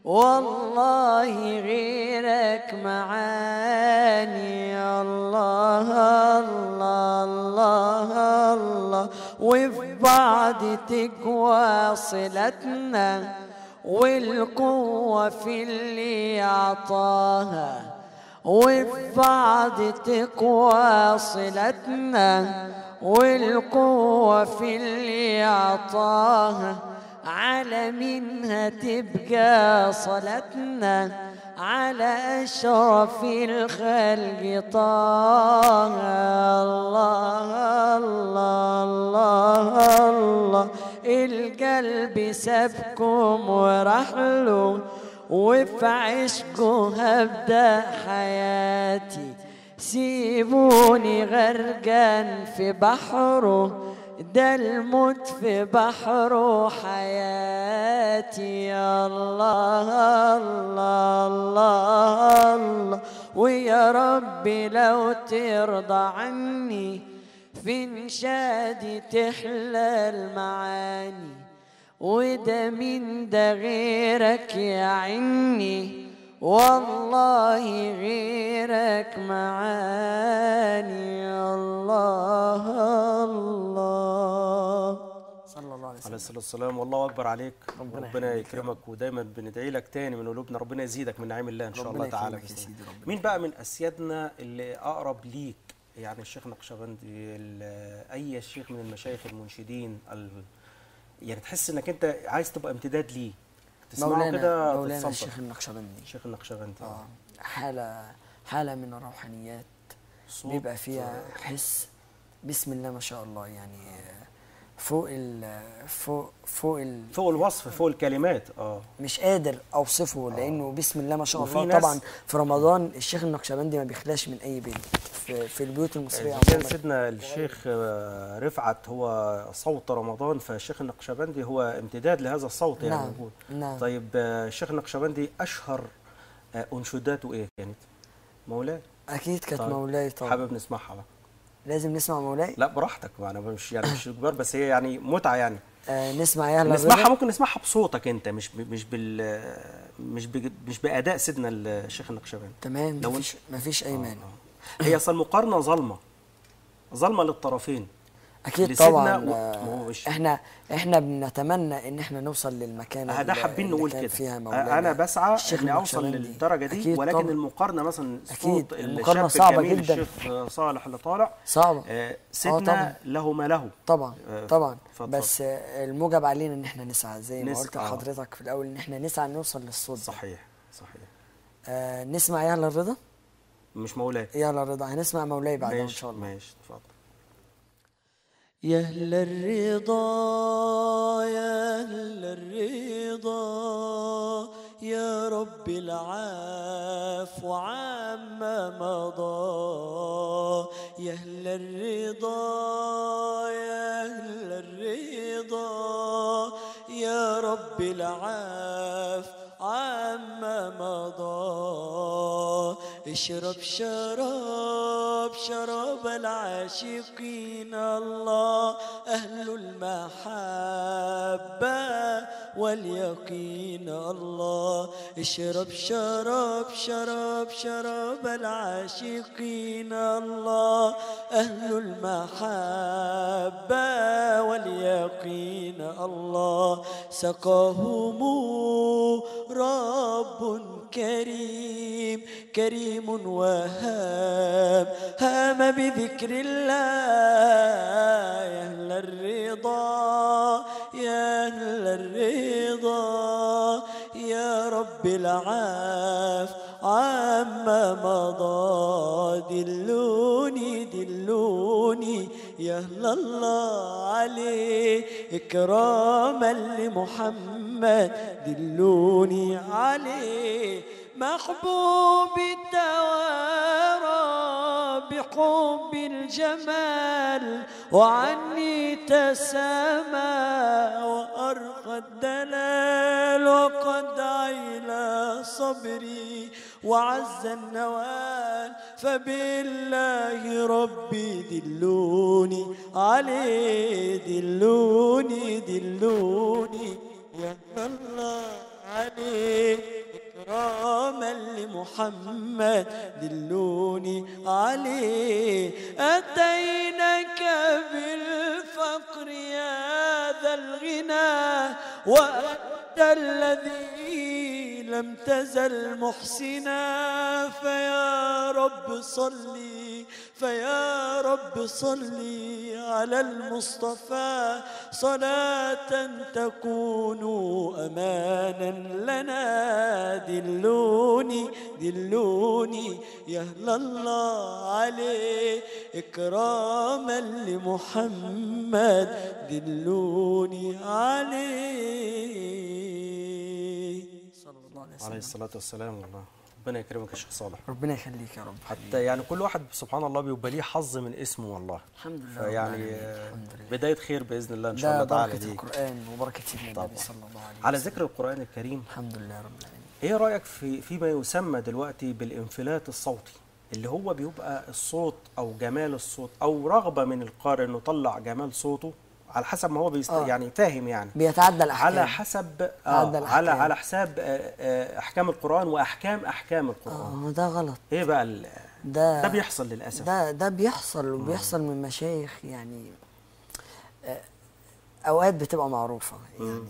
والله غيرك معاني الله الله الله الله وفي بعض تقوى صلتنا والقوة في اللي أعطاها وفي بعض تقوى صلتنا والقوة في اللي أعطاها على منها تبقى صلتنا على أشرف الخلق طه الله الله الله الله القلب سبكم ورحله وفي عشقه هبدأ حياتي سيبوني غرقان في بحره ده الموت في بحره حياتي يا الله الله الله الله ويا ربي لو ترضى عني في انشادي تحلى المعاني وده من ده غيرك يا عني والله غيرك معاني الله الله صلى الله عليه عليه وسلم الصلاه والسلام والله اكبر عليك ربنا ربنا يخليك يا يكرمك ودايما بندعي لك تاني من قلوبنا ربنا يزيدك من نعيم الله ان شاء ربنا الله تعالى يكرمك يا بإذن سيدي، الله. ربنا مين بقى من اسيادنا اللي اقرب ليك يعني الشيخ نقشبندي ال- اي شيخ من المشايخ المنشدين ال... يعني تحس انك انت عايز تبقى امتداد ليه تسمعه مولانا كده مولانا تتصنطر. الشيخ النقشبندي الشيخ النقشبندي اه حالة حالة من الروحانيات صوت بيبقى فيها حس بسم الله ما شاء الله يعني فوق ال فوق فوق ال فوق الوصف فوق الكلمات اه مش قادر اوصفه لانه بسم الله ما شاء وفي الله ناس- طبعا في رمضان الشيخ النقشبندي ما بيخلاش من اي بيت في, في البيوت المصريه إذا كان عموما سيدنا الشيخ آه، رفعت هو صوت رمضان فالشيخ النقشبندي هو امتداد لهذا الصوت يعني نعم، موجود نعم. طيب آه، الشيخ النقشبندي اشهر آه، انشوداته ايه كانت مولاي اكيد كانت طيب، مولاي طبعا حابب نسمعها بقى لازم نسمع مولاي لا براحتك انا مش يعني مش كبار بس هي يعني متعه يعني آه نسمع يا اهل نسمعها الرضا ممكن نسمعها بصوتك انت مش ب- مش بال مش ب- مش باداء سيدنا الشيخ النقشبندي تمام لو مفيش مفيش اي مانع آه. هي اصل المقارنه ظلمه ظلمه للطرفين اكيد لسيدنا طبعا و- آه، ما هو مش- احنا احنا بنتمنى ان احنا نوصل للمكان آه، ده اللي- حابين اللي نقول كان كده فيها آه، مولانا انا بسعى الشيخ اني اوصل النقشبندي. للدرجه دي أكيد ولكن طبعا. المقارنه مثلا أكيد، صوت المقارنة الشاب صعبة الجميل جدا. الشيخ آه، صالح اللي طالع صعبة آه، طبعا. سيدنا له ما له طبعا آه، طبعا اتفضل. بس آه، الموجب علينا ان احنا نسعى زي ما نس- قلت آه. لحضرتك في الاول ان احنا نسعى نوصل للصوت ده. صحيح صحيح آه نسمع يا اهل الرضا مش مولاي يا اهل الرضا هنسمع مولاي بعدها ان ماشي شاء الله ماشي اتفضل يا أهل الرضا يا أهل الرضا يا رب العفو عما مضى يا أهل الرضا يا أهل الرضا يا رب العفو عما مضى اشرب شراب شراب العاشقين الله أهل المحبة واليقين الله اشرب شراب شراب شراب العاشقين الله أهل المحبة واليقين الله سقاهم رب كريم كريم وهاب هام بذكر الله يا أهل الرضا يا أهل الرضا يا رب العاف عما مضى دلوني دلوني دلوني يا أهل الله عليه إكراما لمحمد دلوني عليه محبوبي توارى بحب الجمال وعني تسامى وأرقى الدلال وقد عيلا صبري وعز النوال فبالله ربي دلوني عليه دلوني دلوني يا الله عليه إكراما لمحمد دلوني عليه أتيناك بالفقر يا ذا الغنى وأنت الذي لم تزل محسنا فيا رب صلي فيا رب صلي على المصطفى صلاة تكون أمانا لنا دلوني دلوني يا أهل الله عليه إكراما لمحمد دلوني عليه صلى الله عليه وسلم عليه الصلاة والسلام والله ربنا يكرمك يا شيخ صالح ربنا يخليك يا رب حتى يعني كل واحد سبحان الله بيبقى ليه حظ من اسمه والله الحمد لله رب فيعني العالمين. آه، الحمد لله. بداية خير بإذن الله إن شاء ده الله تعالى بركة دي القرآن وبركة سيدنا طبعا. النبي صلى الله عليه على وسلم ذكر القرآن الكريم الحمد لله رب العالمين ايه رأيك في فيما يسمى دلوقتي بالانفلات الصوتي اللي هو بيبقى الصوت او جمال الصوت او رغبة من القارئ انه يطلع جمال صوته على حسب ما هو بيست... آه. يعني فاهم يعني بيتعدى الأحكام على حسب تعدى آه على الأحكام. على حساب آه آه احكام القرآن واحكام احكام القرآن اه ده غلط ايه بقى ال- ده ده بيحصل للاسف ده ده بيحصل وبيحصل من مشايخ يعني آه، اوقات بتبقى معروفه يعني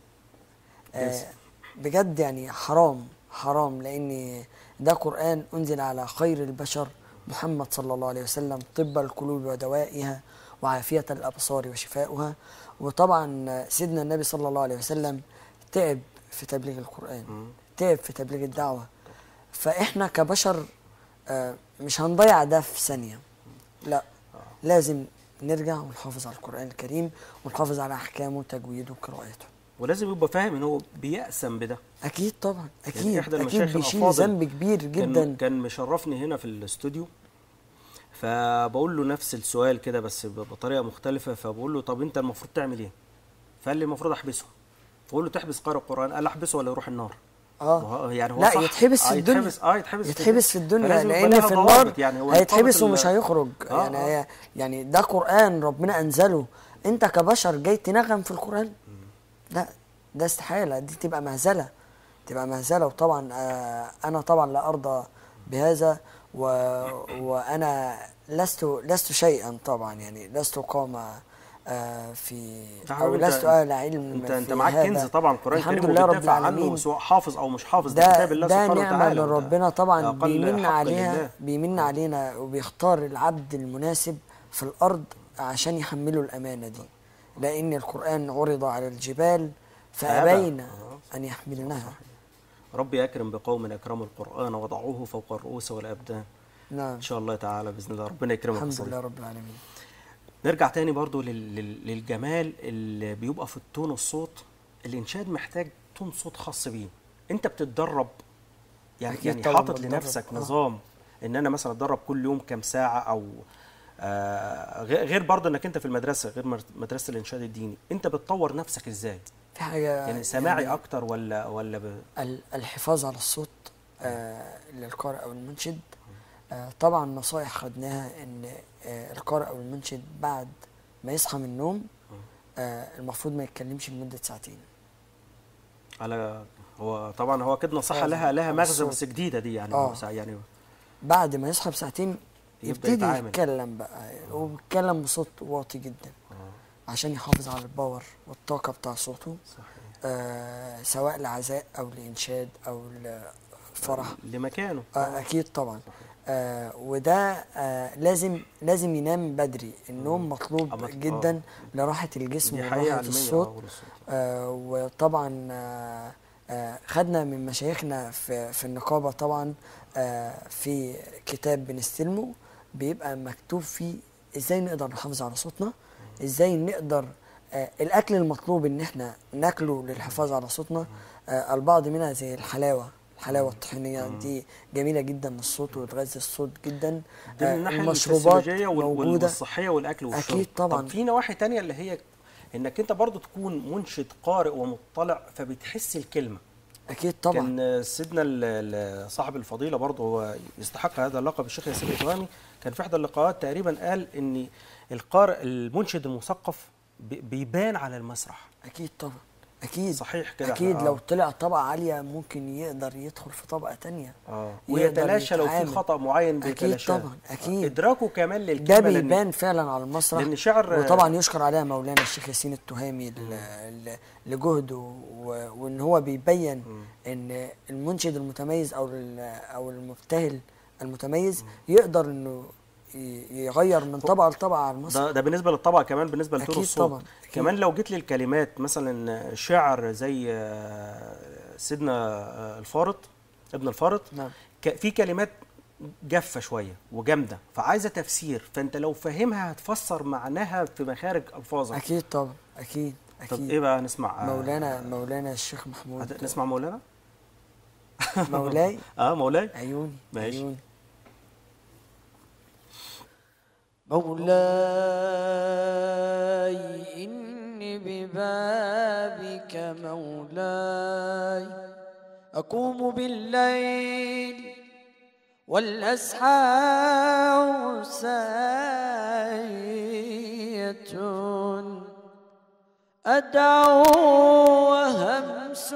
يس. آه، بجد يعني حرام حرام لان ده قران انزل على خير البشر محمد صلى الله عليه وسلم طب القلوب ودوائها وعافيه الابصار وشفاؤها وطبعا سيدنا النبي صلى الله عليه وسلم تعب في تبليغ القران تعب في تبليغ الدعوه فاحنا كبشر آه، مش هنضيع ده في ثانيه لا لازم نرجع ونحافظ على القران الكريم ونحافظ على احكامه وتجويده وقراءته ولازم يبقى فاهم ان هو بيأسم بده اكيد طبعا اكيد يعني إحدى اكيد المشايخ بيشيل الأفاضل ذنب كبير كان جدا كان مشرفني هنا في الاستوديو فبقول له نفس السؤال كده بس ب- بطريقه مختلفه فبقول له طب انت المفروض تعمل ايه؟ فقال لي المفروض احبسه فقول له تحبس قارئ القران قال احبسه ولا يروح النار اه وه- يعني هو لا صح. يتحبس آه في الدنيا يتحبس اه يتحبس يتحبس في الدنيا فلازم يبقى لان لها في ضوابط. النار يعني هو هيتحبس نقابة ومش ال- هيخرج آه، يعني آه. هي يعني ده قران ربنا انزله انت كبشر جاي تنغم في القران لا ده استحاله دي تبقى مهزله تبقى مهزله وطبعا آه انا طبعا لا ارضى بهذا و وانا لست لست شيئا طبعا يعني لست قامه آه في يا او حبيبي، لست أنت- اهل علم انت في انت معاك هذا. كنز طبعا القران الحمد الكريم لله رب وبتدافع عنه العالمين سواء حافظ او مش حافظ ده, ده كتاب الله ده سبحانه نعمة وتعالى من وده ربنا طبعا أقل بيمن حق عليها لله. بيمن علينا وبيختار العبد المناسب في الأرض عشان يحمله الأمانة دي لأن القرآن عرض على الجبال فأبى. فأبين آه. أن يحملنها ربي اكرم بقوم اكرموا القران وضعوه فوق الرؤوس والابدان نعم ان شاء الله تعالى باذن الله ربنا يكرمك يا الحمد صديقي. لله رب العالمين نرجع تاني برضو لل- لل- للجمال اللي بيبقى في التون الصوت الانشاد محتاج تون صوت خاص بيه انت بتتدرب يعني أكيد يعني طبعاً حاطط بتدرب، لنفسك آه. نظام ان انا مثلا اتدرب كل يوم كام ساعه او آه غير غير برضو انك انت في المدرسه غير مر- مدرسه الانشاد الديني انت بتطور نفسك ازاي في حاجة يعني سماعي يعني اكتر ولا ولا ب... ال- الحفاظ على الصوت آه للقارئ أو المنشد آه طبعا نصائح خدناها إن آه القارئ أو المنشد بعد ما يصحى من النوم آه المفروض ما يتكلمش لمدة ساعتين على هو طبعا هو كده نصيحه حفاظ لها لها على مغزى الصوت. بس جديده دي يعني آه. هو سا- يعني بعد ما يصحى بساعتين يبدأ يبتدي يتعامل. يتكلم بقى وبيتكلم بصوت واطي جدا عشان يحافظ على الباور والطاقة بتاع صوته صحيح آه سواء لعزاء أو لإنشاد أو لفرح لمكانه آه أكيد طبعا آه وده آه لازم لازم ينام بدري النوم مطلوب أما- آه. جدا لراحة الجسم دي حقيقه وراحة علميه الصوت آه، والصوت. آه وطبعا آه آه خدنا من مشايخنا في, في النقابة طبعا آه في كتاب بنستلمه بيبقى مكتوب فيه ازاي نقدر نحافظ على صوتنا ازاي نقدر آه الاكل المطلوب ان احنا ناكله للحفاظ على صوتنا آه البعض منها زي الحلاوه الحلاوه الطحينيه دي جميله جدا للصوت وتغذي الصوت جدا دي من آه، الناحيه المشروبات الفسيولوجيه وال- وال- موجوده والصحيه والاكل والشرب أكيد طبعاً. طب في نواحي تانية اللي هي انك انت برضو تكون منشد قارئ ومطلع فبتحس الكلمه اكيد طبعا كان سيدنا ال- ال- صاحب الفضيله برضه هو يستحق هذا اللقب الشيخ ياسين الإتوامي كان في احدى اللقاءات تقريبا قال ان القارئ المنشد المثقف بي- بيبان على المسرح اكيد طبعا اكيد صحيح كده اكيد آه. لو طلع طبقه عاليه ممكن يقدر يدخل في طبقه تانية اه يقدر ويتلاشى لو في يتعامل. خطا معين أكيد بيتلاشاه طبعاً، أكيد. ادراكه كمان ده للكلمه لأن- بيبان فعلا على المسرح لأن شعر- وطبعا يشكر عليها مولانا الشيخ ياسين التهامي ل- ل- لجهده و- وان هو بيبين ان المنشد المتميز او ال- او المبتهل المتميز يقدر انه ي- يغير من طبقه لطبقه على المسرح ده, ده بالنسبه للطبقه كمان بالنسبه لطول أكيد الصوت طبعاً، أكيد. كمان لو جيت للكلمات مثلا شعر زي آه، سيدنا آه، الفارط ابن الفارط نعم. ك- في كلمات جافه شويه وجامده فعايزه تفسير فانت لو فاهمها هتفسر معناها في مخارج الفاظك اكيد طبعا اكيد طب اكيد ايه بقى نسمع آه، مولانا مولانا الشيخ محمود هت- نسمع مولانا مولاي اه مولاي عيوني ماشي. عيوني مولاي إني ببابك مولاي أقوم بالليل والأسحار ساية أدعو وهمس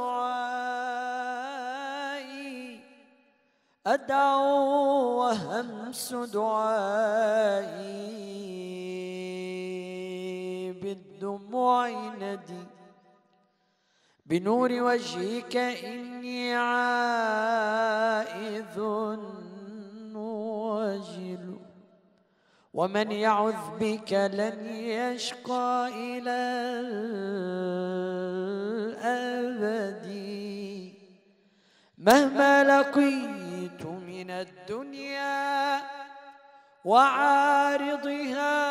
دعائي أدعو وهمس دعائي بالدموع ندي بنور وجهك إني عائذ وجل ومن يعذ بك لن يشقى إلى الأبد مهما لقيت من الدنيا وعارضها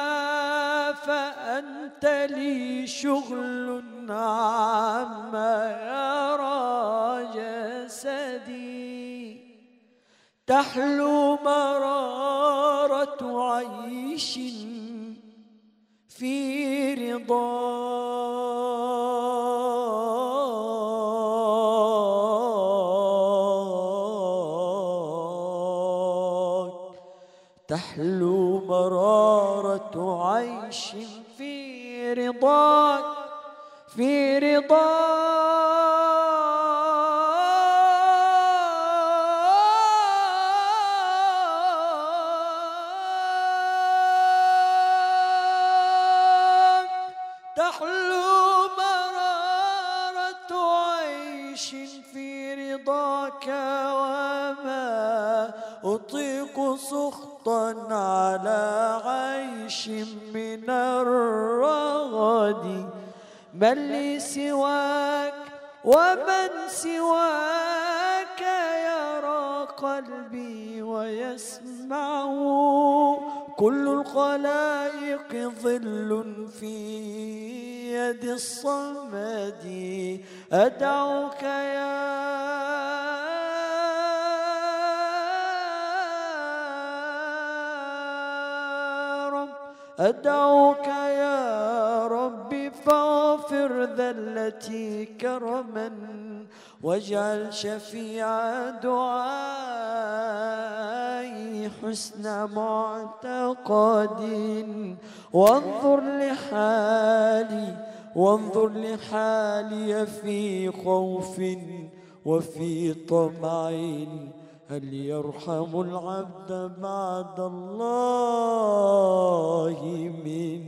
فأنت لي شغل عما يرى جسدي تحلو مرارة عيش في رضاك تحلو مرارة عيش في رضاك في رضاك تحلو مرارة عيش في رضاك وما أطيق سخطا على عيش من الرغد من لي سواك ومن سواك يرى قلبي ويسمع كل الخلائق ظل في يد الصمد أدعوك يا رب أدعوك يا رب فاغفر ذلتي كرما واجعل شفيع دعائي حسن معتقد وانظر لحالي وانظر لحالي في خوف وفي طمع هل يرحم العبد بعد الله من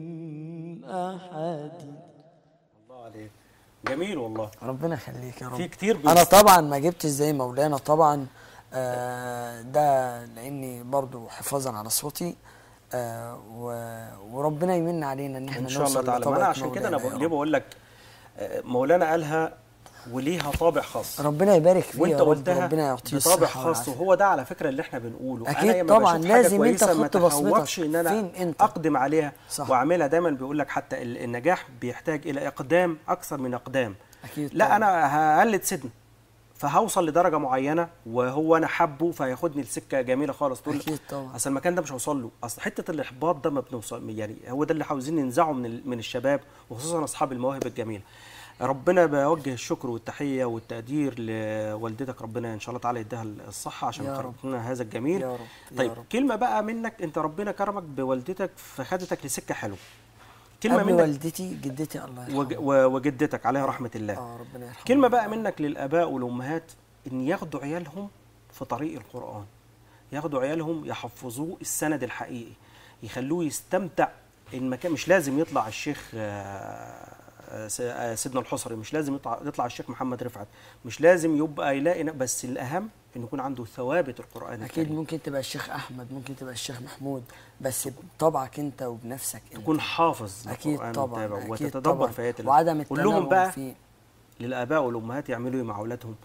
أحد الله عليك جميل والله ربنا يخليك يا رب في كتير انا بيست- طبعا ما جبتش زي مولانا طبعا آه ده لاني برضو حفاظا على صوتي آه و- وربنا يمن علينا ان احنا ان شاء الله نوصل تعالى ما انا لطبقة عشان كده انا مولانا بقول- يا ليه رب. بقول لك آه، مولانا قالها وليها طابع خاص ربنا يبارك فيه وانت يا رب قلتها ربنا يعطيه بطابع الصحة خاص والعافية. وهو ده على فكره اللي احنا بنقوله أكيد انا لما طبعاً، بشوف حاجة لازم انت كويسة ما تحط بصمتك. تهوبش ان انا فين انت؟ اقدم عليها صح. واعملها دايما بيقول لك حتى ال- النجاح بيحتاج الى اقدام اكثر من اقدام أكيد لا طبعاً. انا هقلد سيدنا فهوصل لدرجه معينه وهو انا حبه فياخدني لسكه جميله خالص تقول أكيد طبعاً. اصل المكان ده مش هوصل له اصل حته الاحباط ده ما بنوصل يعني هو ده اللي عاوزين ننزعه من ال- من الشباب وخصوصا اصحاب المواهب الجميله ربنا بوجه الشكر والتحيه والتقدير لوالدتك ربنا ان شاء الله تعالى يديها الصحه عشان يا رب. خرجنا هذا الجميل يا رب، يا طيب رب. كلمه بقى منك انت ربنا كرمك بوالدتك فخدتك لسكه حلوه كلمه قبل منك والدتي جدتي الله يرحمها وج- و- وجدتك عليها رحمه الله اه ربنا يرحمها كلمة بقى منك للآباء والأمهات إن ياخدوا عيالهم في طريق القرآن ياخدوا عيالهم يحفظوه السند الحقيقي يخلوه يستمتع المكان مش لازم يطلع الشيخ آه، آه، س- آه، سيدنا الحصري مش لازم يطلع, يطلع الشيخ محمد رفعت مش لازم يبقى يلاقي ن- بس الأهم إن يكون عنده ثوابت القرآن اكيد الكريم ممكن تبقى الشيخ احمد ممكن تبقى الشيخ محمود بس بطبعك انت وبنفسك انت تكون حافظ اكيد للقرآن طبعا ومتابع اكيد وتتدبر طبعا في آيات الله. وعدم قول لهم التناغم بقى في للآباء والأمهات يعملوا إيه مع أولادهم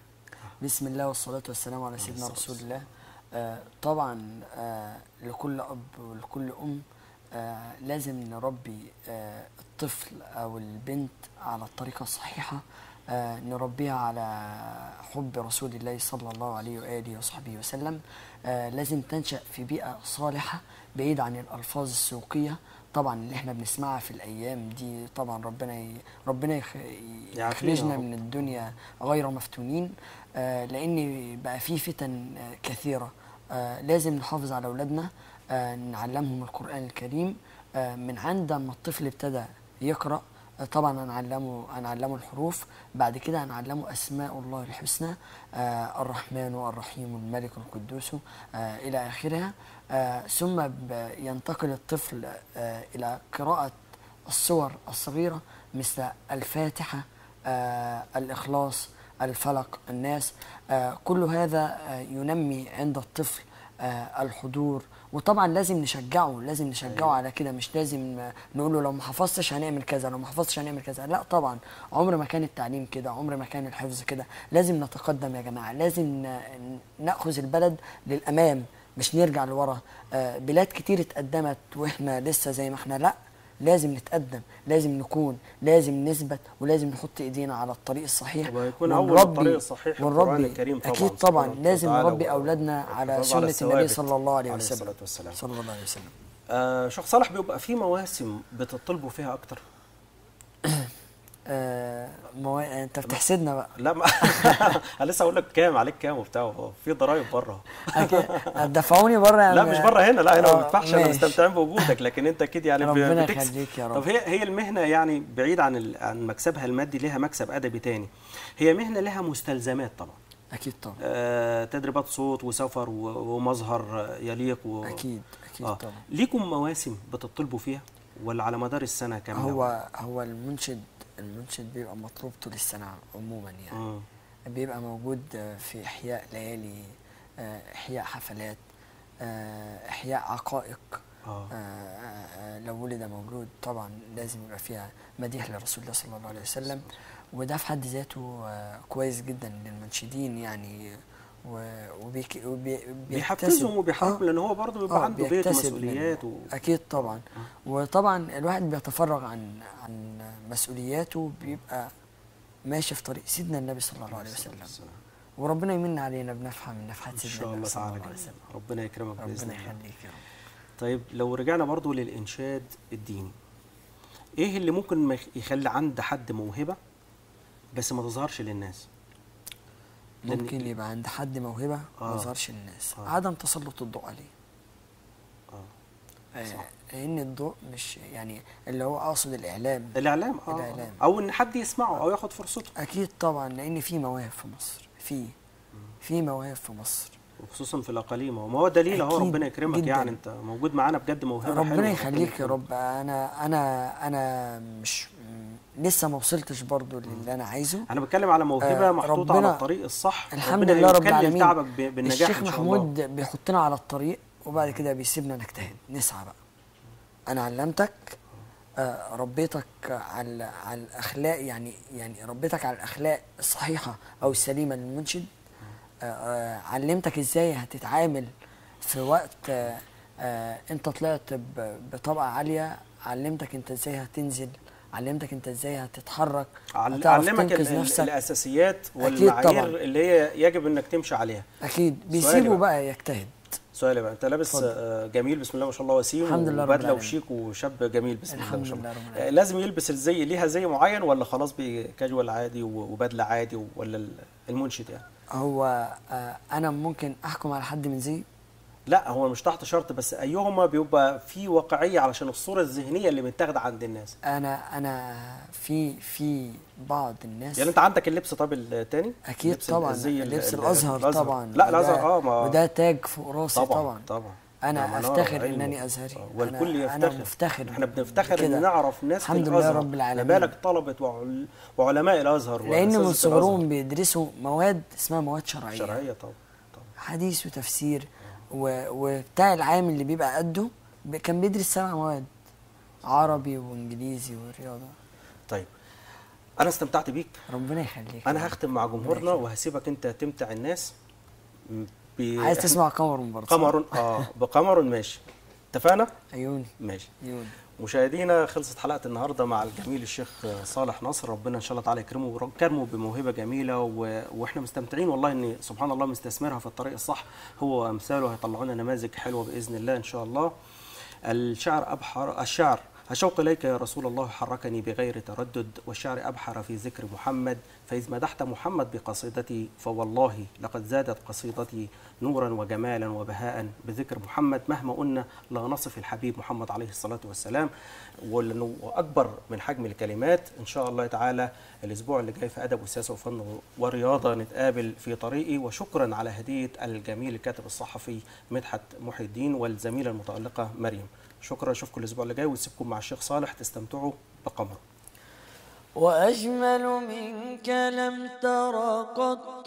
بسم الله والصلاة والسلام على سيدنا الصلاة رسول الله آه طبعا آه لكل أب ولكل أم آه لازم نربي آه الطفل أو البنت على الطريقة الصحيحة آه نربيها على حب رسول الله صلى الله عليه وآله وصحبه وسلم آه لازم تنشأ في بيئة صالحة بعيد عن الألفاظ السوقية طبعا اللي احنا بنسمعها في الأيام دي طبعا ربنا ي... ربنا يخ... يعافينا يخرجنا يا رب. من الدنيا غير مفتونين آه، لان بقى في فتن آه، كثيره آه، لازم نحافظ على اولادنا آه، نعلمهم القران الكريم آه، من عند ما الطفل ابتدى يقرا آه، طبعا هنعلمه هنعلمه الحروف بعد كده هنعلمه اسماء الله الحسنى آه، الرحمن والرحيم الملك القدوس آه، الى اخرها آه، ثم ب- ينتقل الطفل آه، الى قراءه الصور الصغيرة مثل الفاتحة آه الإخلاص الفلق الناس آه كل هذا آه ينمي عند الطفل آه الحضور وطبعا لازم نشجعه لازم نشجعه على كده مش لازم آه، نقول له لو ما حفظتش هنعمل كذا لو ما حفظتش هنعمل كذا لا طبعا عمر ما كان التعليم كده عمر ما كان الحفظ كده لازم نتقدم يا جماعة لازم ن- نأخذ البلد للأمام مش نرجع لورا آه بلاد كتير اتقدمت واحنا لسه زي ما احنا لا لازم نتقدم لازم نكون لازم نثبت ولازم نحط ايدينا على الطريق الصحيح ويكون أول ونربي- الطريق الصحيح القرآن ونربي الكريم طبعاً اكيد طبعا سبحانه لازم وتعالى نربي و- اولادنا على والحفاظ على سنه النبي الثوابت صلى الله عليه عليه وسلم الصلاة والسلام. صلى الله عليه وسلم آه شيخ صالح بيبقى في مواسم بتطلبوا فيها أكتر آه مو... انت بتحسدنا بقى لا ما انا لسه هقول لك كام عليك كام وبتاع هو في ضرايب بره أكيد. دفعوني بره يعني لا مش بره هنا لا هنا ما آه، بندفعش احنا ماشي. مستمتعين بوجودك لكن انت اكيد يعني ب- ربنا بتكسب. يخليك يا رب. طب هي هي المهنه يعني بعيد عن ال- عن مكسبها المادي لها مكسب ادبي تاني هي مهنه لها مستلزمات طبعا اكيد طبعا آه تدريبات صوت وسفر و- ومظهر آه، يليق و... اكيد اكيد آه. طبعا ليكم مواسم بتطلبوا فيها ولا على مدار السنه كامله هو هو المنشد المنشد بيبقى مطلوب طول السنه عموما يعني مم. بيبقى موجود آه، في إحياء ليالي آه، إحياء حفلات آه، إحياء عقائق آه. آه، آه، لو ولد مولود طبعا لازم يبقى فيها مديح لرسول الله صلى الله عليه وسلم وده في حد ذاته آه، كويس جدا للمنشدين يعني و- وبيك وبي بيحفزهم وبيحركهم لان هو برضه بيبقى آه، عنده بيت بيكتسب ومسؤوليات و... منه. اكيد طبعا وطبعا الواحد بيتفرغ عن عن مسؤولياته بيبقى ماشي في طريق سيدنا النبي صلى الله عليه وسلم وربنا يمن علينا بنفحه من نفحات ان سيدنا شاء الله النبي صلى تعالى الله عليه كده. وسلم ربنا يكرمك باذن ربنا الله يخليك يا رب طيب لو رجعنا برضو للإنشاد الديني إيه اللي ممكن ما يخ- يخلي عند حد موهبة بس ما تظهرش للناس لأن- ممكن يبقى عند حد موهبه ما آه. يظهرش للناس آه. عدم تسلط الضوء عليه آه. آه، صح. لان الضوء مش يعني اللي هو اقصد الاعلام الإعلام آه. الإعلام. أو إن حد يسمعه أو ياخد فرصته اكيد طبعا لان في مواهب في مصر في في مواهب في مصر وخصوصا في الأقاليم وما هو دليل أهو أكيد ربنا يكرمك جداً. يعني أنت موجود معانا بجد موهبة ربنا حلوة. يخليك يا رب انا انا انا مش م- لسه ما وصلتش برضو للي انا عايزه أنا بتكلم على موهبة آه، محطوطة ربنا- على الطريق الصح الحمد ربنا لله رب يكلل العالمين تعبك ب- بالنجاح الشيخ إن شاء الله محمود بيحطنا على الطريق وبعد كده بيسيبنا نجتهد نسعى بقى انا علمتك آه، ربيتك على على الاخلاق يعني يعني ربيتك على الاخلاق الصحيحه او السليمه للمنشد آه، آه، علمتك ازاي هتتعامل في وقت آه، آه، انت طلعت ب- بطبقه عاليه علمتك انت ازاي هتنزل علمتك انت ازاي هتتحرك عل- هتعرف علمك ال- تنقذ ال- نفسك الاساسيات أكيد والمعايير طبعاً. اللي هي يجب انك تمشي عليها اكيد سؤالي بيسيبه بقى. بقى يجتهد سؤالي بقى انت لابس اتفضل. آه، جميل بسم الله ما شاء الله وسيم الحمد لله رب وبدله العالمين. وشيك وشاب جميل بسم الله ما الحمد شاء الله لله رب آه، العالمين. لازم يلبس الزي ليها زي معين ولا خلاص بكاجوال عادي و- وبدله عادي ولا ال- المنشد يعني هو آه، انا ممكن احكم على حد من زي لا هو مش تحت شرط بس ايهما بيبقى في واقعيه علشان الصوره الذهنيه اللي متاخده عند الناس انا انا في في بعض الناس يعني انت عندك اللبس طب التاني اكيد لبس طبعا الزي ال- لبس ال- الازهر طبعا لا وده- الازهر اه ما وده تاج فوق راسي طبعا طبعا, طبعا انا ده منارة افتخر وعلم. انني ازهري آه، والكل أنا- يفتخر انا مفتخر احنا بنفتخر بكده. ان نعرف ناس الحمد في لله الازهر رب العالمين. ما بالك طلبه وعل... وعلماء الازهر لان من وأساتذة صغرهم الأزهر. بيدرسوا مواد اسمها مواد شرعيه شرعيه طبعا طبعا حديث وتفسير و... وبتاع العام اللي بيبقى قده ب- كان بيدرس سبع مواد عربي وانجليزي ورياضه طيب انا استمتعت بيك ربنا يخليك انا هختم مع جمهورنا وهسيبك انت تمتع الناس ب... عايز تسمع قمر برضه صح؟ قمر اه بقمر ماشي اتفقنا عيوني ماشي عيوني مشاهدينا خلصت حلقه النهارده مع الجميل الشيخ صالح نصر ربنا ان شاء الله تعالى يكرمه ويكرمه بموهبه جميله و... واحنا مستمتعين والله ان سبحان الله مستثمرها في الطريق الصح هو وامثاله هيطلعوا لنا نماذج حلوه باذن الله ان شاء الله الشعر ابحر الشعر الشوق اليك يا رسول الله حركني بغير تردد والشعر ابحر في ذكر محمد فاذ مدحت محمد بقصيدتي فوالله لقد زادت قصيدتي نورا وجمالا وبهاء بذكر محمد مهما قلنا لا نصف الحبيب محمد عليه الصلاه والسلام ولانه اكبر من حجم الكلمات ان شاء الله تعالى الاسبوع اللي جاي في ادب وسياسه وفن ورياضه نتقابل في طريقي وشكرا على هديه الجميل الكاتب الصحفي مدحت محي الدين والزميله المتالقه مريم شكرا اشوفكم الاسبوع اللي جاي واسيبكم مع الشيخ صالح تستمتعوا بقمر وأجمل منك لم تر قط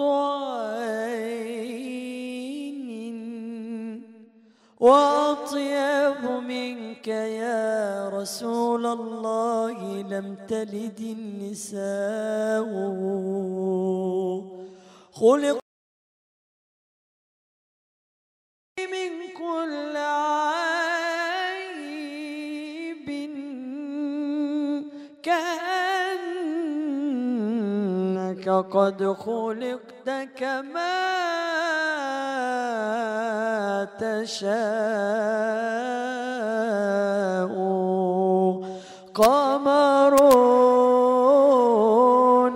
عين وأطيب منك يا رسول الله لم تلد النساء خلق من كل عيب كأنك قد خلقت كما تشاء قمرون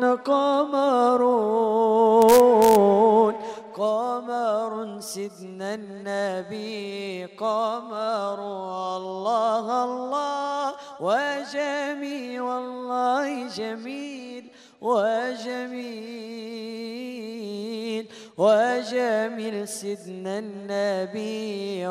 قمرون قمر سيدنا النبي قمر الله الله وجميل والله جميل وجميل وجميل سيدنا النبي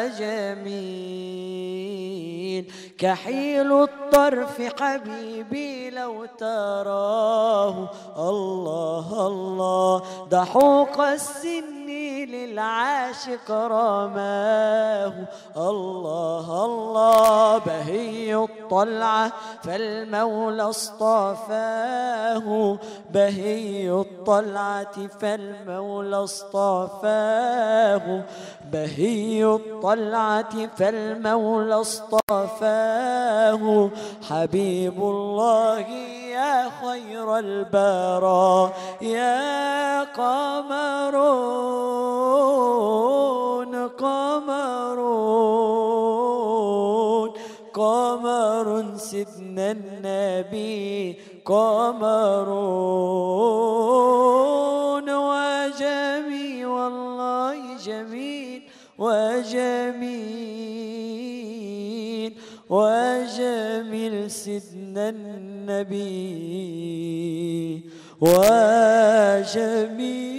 وجميل كحيل الطرف حبيبي لو تراه الله الله ضحوك السن للعاشق رماه الله الله بهي الطلعة فالمولى اصطفاه بهي الطلعة فالمولى اصطفاه بهي الطلعة فالمولى اصطفاه حبيب الله يا خير البرى يا قمرون قمرون قمر سيدنا النبي قمرون وجميل والله جميل وجميل وجميل سيدنا النبي وجميل